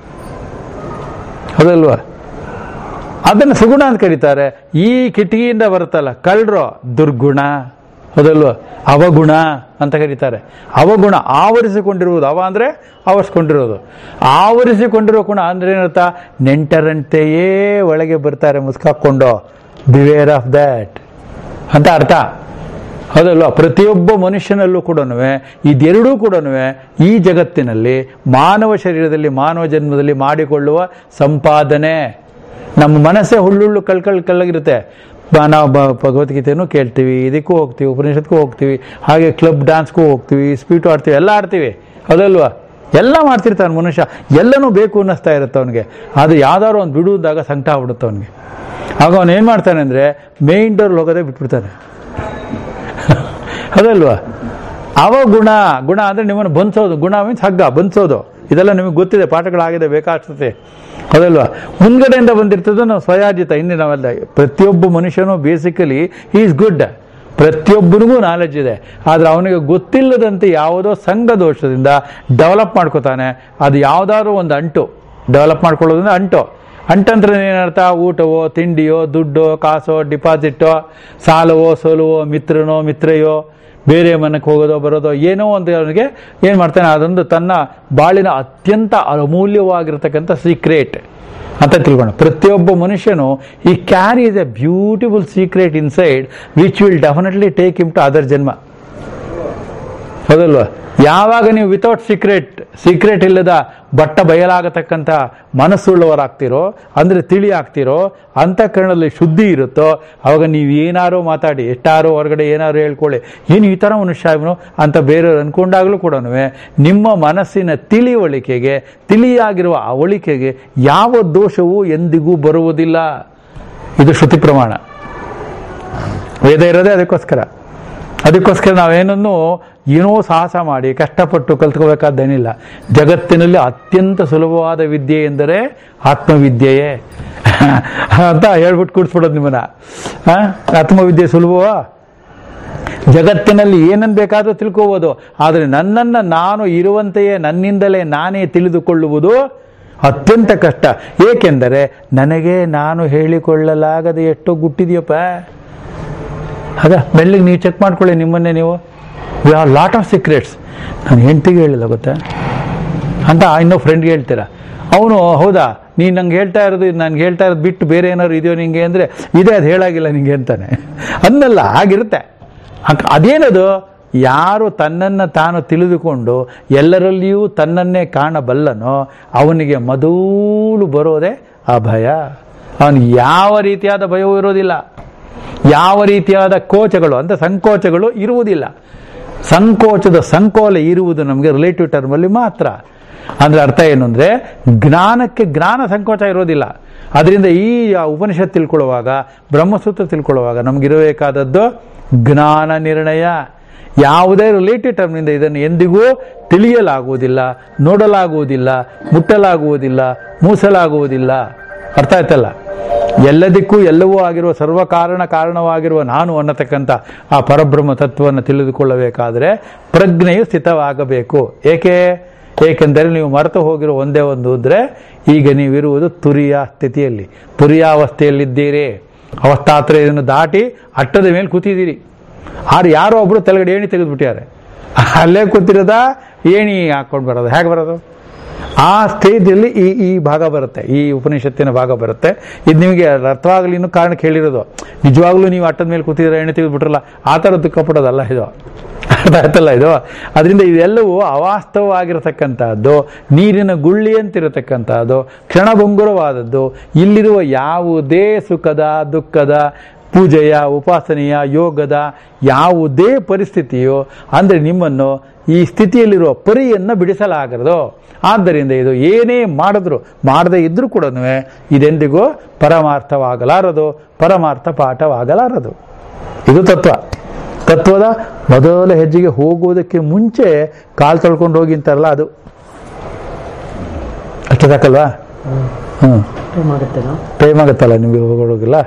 ಹೌದಲ್ವಾ ಅದನ್ನು ಸುಗುಣ ಅಂತ ಕರೀತಾರೆ ಈ ಕಿಟಕಿಯಿಂದ ಬರುತ್ತಲ್ಲ ಕಳ್ರು ದುರ್ಗುಣ ಹೌದಲ್ವಾ ಅವಗುಣ ಅಂತ ಕರೀತಾರೆ ಅವಗುಣ ಆವರಿಸಿಕೊಂಡಿರುವುದು ಅವ ಅಂದ್ರೆ ಆವರಿಸಿಕೊಂಡಿರೋದು ಆವರಿಸಿಕೊಂಡಿರೋ ಗುಣ ಅಂದ್ರೆ ಏನರ್ಥ ನೆಂಟರಂತೆಯೇ ಒಳಗೆ ಬರ್ತಾರೆ ಮುಸ್ಕಾಕೊಂಡು ಬಿವೇರ್ ಆಫ್ ದ್ಯಾಟ್ ಅಂತ ಅರ್ಥ ಹೌದಲ್ವಾ ಪ್ರತಿಯೊಬ್ಬ ಮನುಷ್ಯನಲ್ಲೂ ಕೂಡ ಇದೆರಡೂ ಕೂಡ ಈ ಜಗತ್ತಿನಲ್ಲಿ ಮಾನವ ಶರೀರದಲ್ಲಿ ಮಾನವ ಜನ್ಮದಲ್ಲಿ ಮಾಡಿಕೊಳ್ಳುವ ಸಂಪಾದನೆ ನಮ್ಮ ಮನಸ್ಸೇ ಹುಳ್ಳುಳ್ಳು ಕಳ್ಕಳ್ ಕಳ್ಳಗಿರುತ್ತೆ ಬ- ನಾವು ಬ- ಭಗವದ್ಗೀತೆನೂ ಕೇಳ್ತೀವಿ ಇದಕ್ಕೂ ಹೋಗ್ತೀವಿ ಉಪನಿಷತ್ಗೂ ಹೋಗ್ತೀವಿ ಹಾಗೆ ಕ್ಲಬ್ ಡ್ಯಾನ್ಸ್ಗೂ ಹೋಗ್ತೀವಿ ಸ್ಪೀಟು ಆಡ್ತೀವಿ ಎಲ್ಲ ಆಡ್ತೀವಿ ಹೌದಲ್ವಾ ಎಲ್ಲ ಮಾಡ್ತಿರ್ತಾನೆ ಮನುಷ್ಯ ಎಲ್ಲನೂ ಬೇಕು ಅನ್ನಿಸ್ತಾ ಇರುತ್ತೆ ಅವನಿಗೆ ಅದು ಯಾವ್ದಾದ್ರು ಒಂದು ಬಿಡುವುದಾಗ ಸಂಕಟ ಆಗ್ಬಿಡುತ್ತೆ ಅವನಿಗೆ ಆಗ ಅವನು ಏನು ಮಾಡ್ತಾನೆ ಅಂದರೆ ಮೇನ್ ಡೋರ್ ಹೋಗೋದೇ ಬಿಟ್ಬಿಡ್ತಾನೆ ಅದಲ್ವಾ ಅವ ಗುಣ ಗುಣ ಅಂದರೆ ನಿಮ್ಮನ್ನು ಬಂಧಿಸೋದು ಗುಣ ಮೀನ್ಸ್ ಹಗ್ಗ ಬಂಧಿಸೋದು ಇದೆಲ್ಲ ನಿಮಗೆ ಗೊತ್ತಿದೆ ಪಾಠಗಳಾಗಿದೆ ಬೇಕಾಗ್ತದೆ ಅದಲ್ವಾ ಮುಂದ್ಗಡೆಯಿಂದ ಬಂದಿರ್ತದೆ ನಾವು ಸ್ವಯಾಜಿತ ಹಿಂದೆ ನಾವೆಲ್ಲ ಪ್ರತಿಯೊಬ್ಬ ಮನುಷ್ಯನು ಬೇಸಿಕಲಿ ಈಸ್ ಗುಡ್ ಪ್ರತಿಯೊಬ್ಬನಿಗೂ ನಾಲೆಜ್ ಇದೆ ಆದರೆ ಅವನಿಗೆ ಗೊತ್ತಿಲ್ಲದಂತೆ ಯಾವುದೋ ಸಂಘ ದೋಷದಿಂದ ಡೆವಲಪ್ ಮಾಡ್ಕೋತಾನೆ ಅದು ಯಾವುದಾದ್ರೂ ಒಂದು ಅಂಟು ಡೆವಲಪ್ ಮಾಡ್ಕೊಳ್ಳೋದ್ರಿಂದ ಅಂಟು ಅಂಟಂದ್ರೆ ಏನರ್ಥ ಊಟವೋ ತಿಂಡಿಯೋ ದುಡ್ಡೋ ಕಾಸೋ ಡಿಪಾಸಿಟೋ ಸಾಲವೋ ಸೋಲುವೋ ಮಿತ್ರನೋ ಮಿತ್ರೆಯೋ ಬೇರೆ ಮನಕ್ಕೆ ಹೋಗೋದೋ ಬರೋದೋ ಏನೋ ಒಂದು ಅವನಿಗೆ ಏನು ಮಾಡ್ತಾನೆ ಅದೊಂದು ತನ್ನ ಬಾಳಿನ ಅತ್ಯಂತ ಅಮೂಲ್ಯವಾಗಿರ್ತಕ್ಕಂಥ ಸೀಕ್ರೆಟ್ ಅಂತ ತಿಳ್ಕೊಂಡು ಪ್ರತಿಯೊಬ್ಬ ಮನುಷ್ಯನು ಈ carry is a beautiful secret inside which will definitely take him to other janma ಹೌದಲ್ವಾ ಯಾವಾಗ ನೀವು ವಿತೌಟ್ ಸೀಕ್ರೆಟ್ ಸೀಕ್ರೆಟ್ ಇಲ್ಲದ ಬಟ್ಟ ಬಯಲಾಗತಕ್ಕಂಥ ಮನಸ್ಸುಳ್ಳವರಾಗ್ತಿರೋ ಅಂದರೆ ತಿಳಿ ಆಗ್ತಿರೋ ಅಂತಃಕರಣದಲ್ಲಿ ಶುದ್ಧಿ ಇರುತ್ತೋ ಅವಾಗ ನೀವು ಏನಾರೋ ಮಾತಾಡಿ ಎಷ್ಟಾರೋ ಹೊರಗಡೆ ಏನಾರೋ ಹೇಳ್ಕೊಳ್ಳಿ ಏನು ಈ ಥರ ಮನುಷ್ಯ ಇವನು ಅಂತ ಬೇರೆಯವ್ರು ಅನ್ಕೊಂಡಾಗಲೂ ಕೂಡ ನಿಮ್ಮ ಮನಸ್ಸಿನ ತಿಳಿವಳಿಕೆಗೆ ತಿಳಿಯಾಗಿರುವ ಅವಳಿಕೆಗೆ ಯಾವ ದೋಷವೂ ಎಂದಿಗೂ ಬರುವುದಿಲ್ಲ ಇದು ಶ್ರುತಿ ಪ್ರಮಾಣ ವೇದ ಇರೋದೇ ಅದಕ್ಕೋಸ್ಕರ ಅದಕ್ಕೋಸ್ಕರ ನಾವೇನನ್ನು ಏನೋ ಸಾಹಸ ಮಾಡಿ ಕಷ್ಟಪಟ್ಟು ಕಲ್ತ್ಕೋಬೇಕಾದ್ದೇನಿಲ್ಲ ಜಗತ್ತಿನಲ್ಲಿ ಅತ್ಯಂತ ಸುಲಭವಾದ ವಿದ್ಯೆ ಎಂದರೆ ಆತ್ಮವಿದ್ಯೆಯೇ ಅಂತ ಹೇಳ್ಬಿಟ್ಟು ಕೂಡಿಸ್ಬಿಡೋದು ನಿಮ್ಮನ್ನ ಆ? ಆತ್ಮವಿದ್ಯೆ ಸುಲಭವಾ ಜಗತ್ತಿನಲ್ಲಿ ಏನನ್ನು ಬೇಕಾದರೂ ತಿಳ್ಕೋಬೋದು ಆದರೆ ನನ್ನನ್ನು ನಾನು ಇರುವಂತೆಯೇ ನನ್ನಿಂದಲೇ ನಾನೇ ತಿಳಿದುಕೊಳ್ಳುವುದು ಅತ್ಯಂತ ಕಷ್ಟ ಏಕೆಂದರೆ ನನಗೆ ನಾನು ಹೇಳಿಕೊಳ್ಳಲಾಗದೆ ಎಷ್ಟೋ ಗುಟ್ಟಿದೆಯಪ್ಪ ಅದ ಮೆಲ್ಲಿಗೆ ನೀವು ಚೆಕ್ ಮಾಡ್ಕೊಳ್ಳಿ ನಿಮ್ಮನ್ನೇ ನೀವು we are lot of secrets ನಾನು ಹೆಂಡ್ತಿಗೆ ಹೇಳಿಲ್ಲ ಗೊತ್ತಾ ಅಂತ ಇನ್ನೂ ಫ್ರೆಂಡ್ಗೆ ಹೇಳ್ತೀರಾ ಅವನು ಹೌದಾ ನೀನು ನಂಗೆ ಹೇಳ್ತಾ ಇರೋದು ಇದು ನನಗೆ ಹೇಳ್ತಾ ಇರೋದು ಬಿಟ್ಟು ಬೇರೆ ಏನಾದ್ರು ಇದೆಯೋ ನಿಂಗೆ ಅಂದರೆ ಇದೆ ಅದು ಹೇಳಾಗಿಲ್ಲ ನಿಂಗೆ ಅಂತಾನೆ ಅನ್ನಲ್ಲ ಆಗಿರುತ್ತೆ ಹಂಗ್- ಅದೇನದು ಯಾರು ತನ್ನನ್ನು ತಾನು ತಿಳಿದುಕೊಂಡು ಎಲ್ಲರಲ್ಲಿಯೂ ತನ್ನನ್ನೇ ಕಾಣಬಲ್ಲನೋ ಅವನಿಗೆ ಮೊದಲು ಬರೋದೇ ಆ ಭಯ ಅವನಿಗೆ ಯಾವ ರೀತಿಯಾದ ಭಯವೂ ಇರೋದಿಲ್ಲ ಯಾವ ರೀತಿಯಾದ ಕೋಚಗಳು ಅಂತ ಸಂಕೋಚಗಳು ಇರುವುದಿಲ್ಲ ಸಂಕೋಚದ ಸಂಕೋಲೆ ಇರುವುದು ನಮಗೆ ರಿಲೇಟಿವ್ ಟರ್ಮಲ್ಲಿ ಮಾತ್ರ ಅಂದ್ರೆ ಅರ್ಥ ಏನು ಅಂದ್ರೆ ಜ್ಞಾನಕ್ಕೆ ಜ್ಞಾನ ಸಂಕೋಚ ಇರೋದಿಲ್ಲ ಅದರಿಂದ ಈ ಉಪನಿಷತ್ ತಿಳ್ಕೊಳ್ಳುವಾಗ ಬ್ರಹ್ಮಸೂತ್ರ ತಿಳ್ಕೊಳ್ಳುವಾಗ ನಮಗಿರಬೇಕಾದದ್ದು ಜ್ಞಾನ ನಿರ್ಣಯ ಯಾವುದೇ ರಿಲೇಟೆಡ್ ಟರ್ಮ್ನಿಂದ ಇದನ್ನು ಎಂದಿಗೂ ತಿಳಿಯಲಾಗುವುದಿಲ್ಲ ನೋಡಲಾಗುವುದಿಲ್ಲ ಮುಟ್ಟಲಾಗುವುದಿಲ್ಲ ಮೂಸಲಾಗುವುದಿಲ್ಲ ಅರ್ಥ ಆಯ್ತಲ್ಲ ಎಲ್ಲದಕ್ಕೂ ಎಲ್ಲವೂ ಆಗಿರುವ ಸರ್ವ ಕಾರಣ ಕಾರಣವಾಗಿರುವ ನಾನು ಅನ್ನತಕ್ಕಂಥ ಆ ಪರಬ್ರಹ್ಮ ತತ್ವವನ್ನು ತಿಳಿದುಕೊಳ್ಳಬೇಕಾದರೆ ಪ್ರಜ್ಞೆಯು ಸ್ಥಿತವಾಗಬೇಕು ಏಕೆ ಏಕೆಂದರೆ ನೀವು ಮರೆತು ಹೋಗಿರೋ ಒಂದೇ ಒಂದು ಅಂದರೆ ಈಗ ನೀವಿರುವುದು ತುರಿಯ ಸ್ಥಿತಿಯಲ್ಲಿ ತುರಿಯಾವಸ್ಥೆಯಲ್ಲಿದ್ದೀರಿ ಅವಸ್ಥಾತ್ರಯವನ್ನು ದಾಟಿ ಅಟ್ಟದ ಮೇಲೆ ಕೂತಿದ್ದೀರಿ ಆರು ಯಾರೋ ಒಬ್ರು ತೆಳಗಡೆ ಏಣಿ ತೆಗೆದುಬಿಟ್ಟಿದ್ದಾರೆ ಅಲ್ಲೇ ಕೂತಿರೋದ ಏಣಿ ಹಾಕೊಂಡು ಬರೋದು ಹೇಗೆ ಬರೋದು ಆ ಸ್ಟೇಜಲ್ಲಿ ಈ ಈ ಭಾಗ ಬರುತ್ತೆ ಈ ಉಪನಿಷತ್ತಿನ ಭಾಗ ಬರುತ್ತೆ ಇದು ನಿಮಗೆ ಅರ್ಥವಾಗಲಿ ಇನ್ನೂ ಕಾರಣಕ್ಕೆ ಹೇಳಿರೋದು ನಿಜವಾಗ್ಲೂ ನೀವು ಅಟ್ಟದ ಮೇಲೆ ಕೂತಿದ್ರೆ ಎಣ್ಣೆ ತೆಗೆದುಬಿಟ್ರಲ್ಲ ಆ ಥರ ದುಃಖ ಪಡೋದಲ್ಲ ಇದು ಅರ್ಥ ಆಯ್ತಲ್ಲ ಇದು ಅದರಿಂದ ಇವೆಲ್ಲವೂ ಅವಾಸ್ತವವಾಗಿರತಕ್ಕಂಥದ್ದು ನೀರಿನ ಗುಳ್ಳಿ ಅಂತಿರತಕ್ಕಂಥದ್ದು ಕ್ಷಣಭಂಗುರವಾದದ್ದು ಇಲ್ಲಿರುವ ಯಾವುದೇ ಸುಖದ ದುಃಖದ ಪೂಜೆಯ ಉಪಾಸನೆಯ ಯೋಗದ ಯಾವುದೇ ಪರಿಸ್ಥಿತಿಯು ಅಂದರೆ ನಿಮ್ಮನ್ನು ಈ ಸ್ಥಿತಿಯಲ್ಲಿರುವ ಪರಿಯನ್ನು ಬಿಡಿಸಲಾಗದು ಆದ್ದರಿಂದ ಇದು ಏನೇ ಮಾಡಿದ್ರು ಮಾಡದೇ ಇದ್ರೂ ಕೂಡ ಇದೆಂದಿಗೂ ಪರಮಾರ್ಥವಾಗಲಾರದು ಪರಮಾರ್ಥ ಪಾಠವಾಗಲಾರದು ಇದು ತತ್ವ ತತ್ವದ ಮೊದಲ ಹೆಜ್ಜೆಗೆ ಹೋಗುವುದಕ್ಕೆ ಮುಂಚೆ ಕಾಲು ತೊಳ್ಕೊಂಡು ಹೋಗಿ ಅಂತಾರಲ್ಲ ಅದು ಅಷ್ಟು ಸಾಕಲ್ವಾ ಹ್ಞೂ ಟೈಮ್ ಆಗುತ್ತೇನೋ ಟೈಮ್ ಆಗುತ್ತಲ್ಲ ನಿಮಗೆ ಹೋಗೋಗಿಲ್ಲ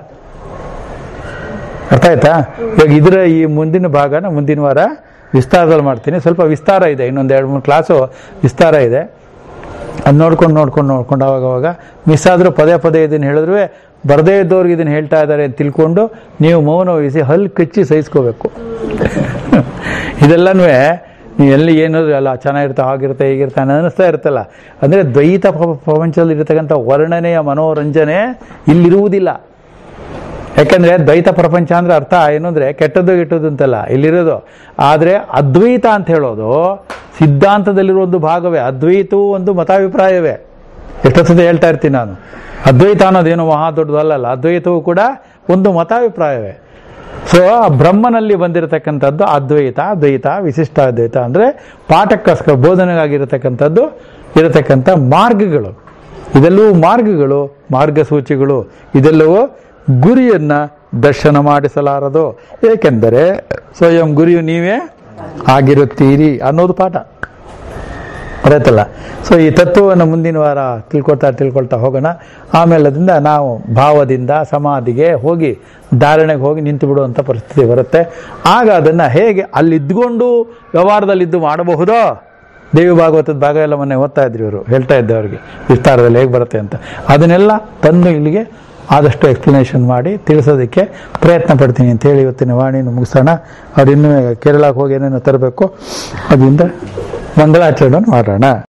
ಅರ್ಥ ಆಯ್ತಾ ಇವಾಗ ಇದರ ಈ ಮುಂದಿನ ಭಾಗನ ಮುಂದಿನ ವಾರ ವಿಸ್ತಾರದಲ್ಲಿ ಮಾಡ್ತೀನಿ ಸ್ವಲ್ಪ ವಿಸ್ತಾರ ಇದೆ ಇನ್ನೊಂದು ಎರಡು ಮೂರು ಕ್ಲಾಸು ವಿಸ್ತಾರ ಇದೆ ಅದು ನೋಡ್ಕೊಂಡು ನೋಡ್ಕೊಂಡು ನೋಡ್ಕೊಂಡು ಅವಾಗ ಅವಾಗ ಮಿಸ್ ಆದರೂ ಪದೇ ಪದೇ ಇದನ್ನು ಹೇಳಿದ್ರು ಬರದೇ ಇದ್ದವ್ರಿಗೆ ಇದನ್ನು ಹೇಳ್ತಾ ಇದ್ದಾರೆ ಅಂತ ತಿಳ್ಕೊಂಡು ನೀವು ಮೌನ ವಹಿಸಿ ಹಲ್ಲು ಕಚ್ಚಿ ಸಹಿಸ್ಕೋಬೇಕು ಇದೆಲ್ಲನೂ ನೀವು ಎಲ್ಲಿ ಏನಾದ್ರು ಅಲ್ಲ ಚೆನ್ನಾಗಿರುತ್ತೆ ಆಗಿರುತ್ತೆ ಹೀಗಿರುತ್ತೆ ಅನ್ನಿಸ್ತಾ ಇರುತ್ತಲ್ಲ ಅಂದರೆ ದ್ವೈತ ಪ್ರ- ಪ್ರಪಂಚದಲ್ಲಿ ಇರತಕ್ಕಂಥ ವರ್ಣನೆಯ ಮನೋರಂಜನೆ ಇಲ್ಲಿರುವುದಿಲ್ಲ ಯಾಕಂದ್ರೆ ದ್ವೈತ ಪ್ರಪಂಚ ಅಂದ್ರೆ ಅರ್ಥ ಏನು ಅಂದ್ರೆ ಕೆಟ್ಟದ್ದು ಕೆಟ್ಟದ್ದು ಅಂತಲ್ಲ ಇಲ್ಲಿರೋದು ಆದರೆ ಅದ್ವೈತ ಅಂತ ಹೇಳೋದು ಸಿದ್ಧಾಂತದಲ್ಲಿರೋ ಒಂದು ಭಾಗವೇ ಅದ್ವೈತವು ಒಂದು ಮತಾಭಿಪ್ರಾಯವೇ ಎಷ್ಟೊತ್ತದ ಹೇಳ್ತಾ ಇರ್ತೀನಿ ನಾನು ಅದ್ವೈತ ಅನ್ನೋದೇನು ಮಹಾ ದೊಡ್ಡದಲ್ಲ ಅದ್ವೈತವು ಕೂಡ ಒಂದು ಮತಾಭಿಪ್ರಾಯವೇ ಸೊ ಬ್ರಹ್ಮನಲ್ಲಿ ಬಂದಿರತಕ್ಕಂಥದ್ದು ಅದ್ವೈತ ದ್ವೈತ ವಿಶಿಷ್ಟ ಅದ್ವೈತ ಅಂದ್ರೆ ಪಾಠಕ್ಕೋಸ್ಕರ ಬೋಧನೆಗಾಗಿರತಕ್ಕಂಥದ್ದು ಇರತಕ್ಕಂಥ ಮಾರ್ಗಗಳು ಇದೆಲ್ಲವೂ ಮಾರ್ಗಗಳು ಮಾರ್ಗಸೂಚಿಗಳು ಇದೆಲ್ಲವೂ ಗುರಿಯನ್ನ ದರ್ಶನ ಮಾಡಿಸಲಾರದು ಏಕೆಂದರೆ ಸ್ವಯಂ ಗುರಿಯು ನೀವೇ ಆಗಿರುತ್ತೀರಿ ಅನ್ನೋದು ಪಾಠ ಗೊತ್ತಾಯ್ತಲ್ಲ ಸೊ ಈ ತತ್ವವನ್ನು ಮುಂದಿನ ವಾರ ತಿಳ್ಕೊಳ್ತಾ ತಿಳ್ಕೊಳ್ತಾ ಹೋಗೋಣ ಆಮೇಲೆ ಅದರಿಂದ ನಾವು ಭಾವದಿಂದ ಸಮಾಧಿಗೆ ಹೋಗಿ ಧಾರಣೆಗೆ ಹೋಗಿ ನಿಂತು ಬಿಡುವಂಥ ಪರಿಸ್ಥಿತಿ ಬರುತ್ತೆ ಆಗ ಅದನ್ನು ಹೇಗೆ ಅಲ್ಲಿದ್ದುಕೊಂಡು ವ್ಯವಹಾರದಲ್ಲಿದ್ದು ಮಾಡಬಹುದೋ ದೇವಿ ಭಾಗವತದ ಭಾಗ ಎಲ್ಲ ಮೊನ್ನೆ ಓದ್ತಾ ಇದ್ರಿ ಇವರು ಹೇಳ್ತಾ ಇದ್ದೆ ಅವರಿಗೆ ವಿಸ್ತಾರದಲ್ಲಿ ಹೇಗೆ ಬರುತ್ತೆ ಅಂತ ಅದನ್ನೆಲ್ಲ ತಂದು ಇಲ್ಲಿಗೆ ಆದಷ್ಟು ಎಕ್ಸ್ಪ್ಲನೇಷನ್ ಮಾಡಿ ತಿಳಿಸೋದಕ್ಕೆ ಪ್ರಯತ್ನ ಪಡ್ತೀನಿ ಅಂತ ಹೇಳಿ ಇವತ್ತಿನ ವಾಣಿಯನ್ನು ಮುಗಿಸೋಣ ಅವ್ರು ಇನ್ನೂ ಕೇರಳಕ್ಕೆ ಹೋಗಿ ಏನೇನೋ ತರಬೇಕು ಅದರಿಂದ ಮಂಗಳಾಚರಣೆ ಮಾಡೋಣ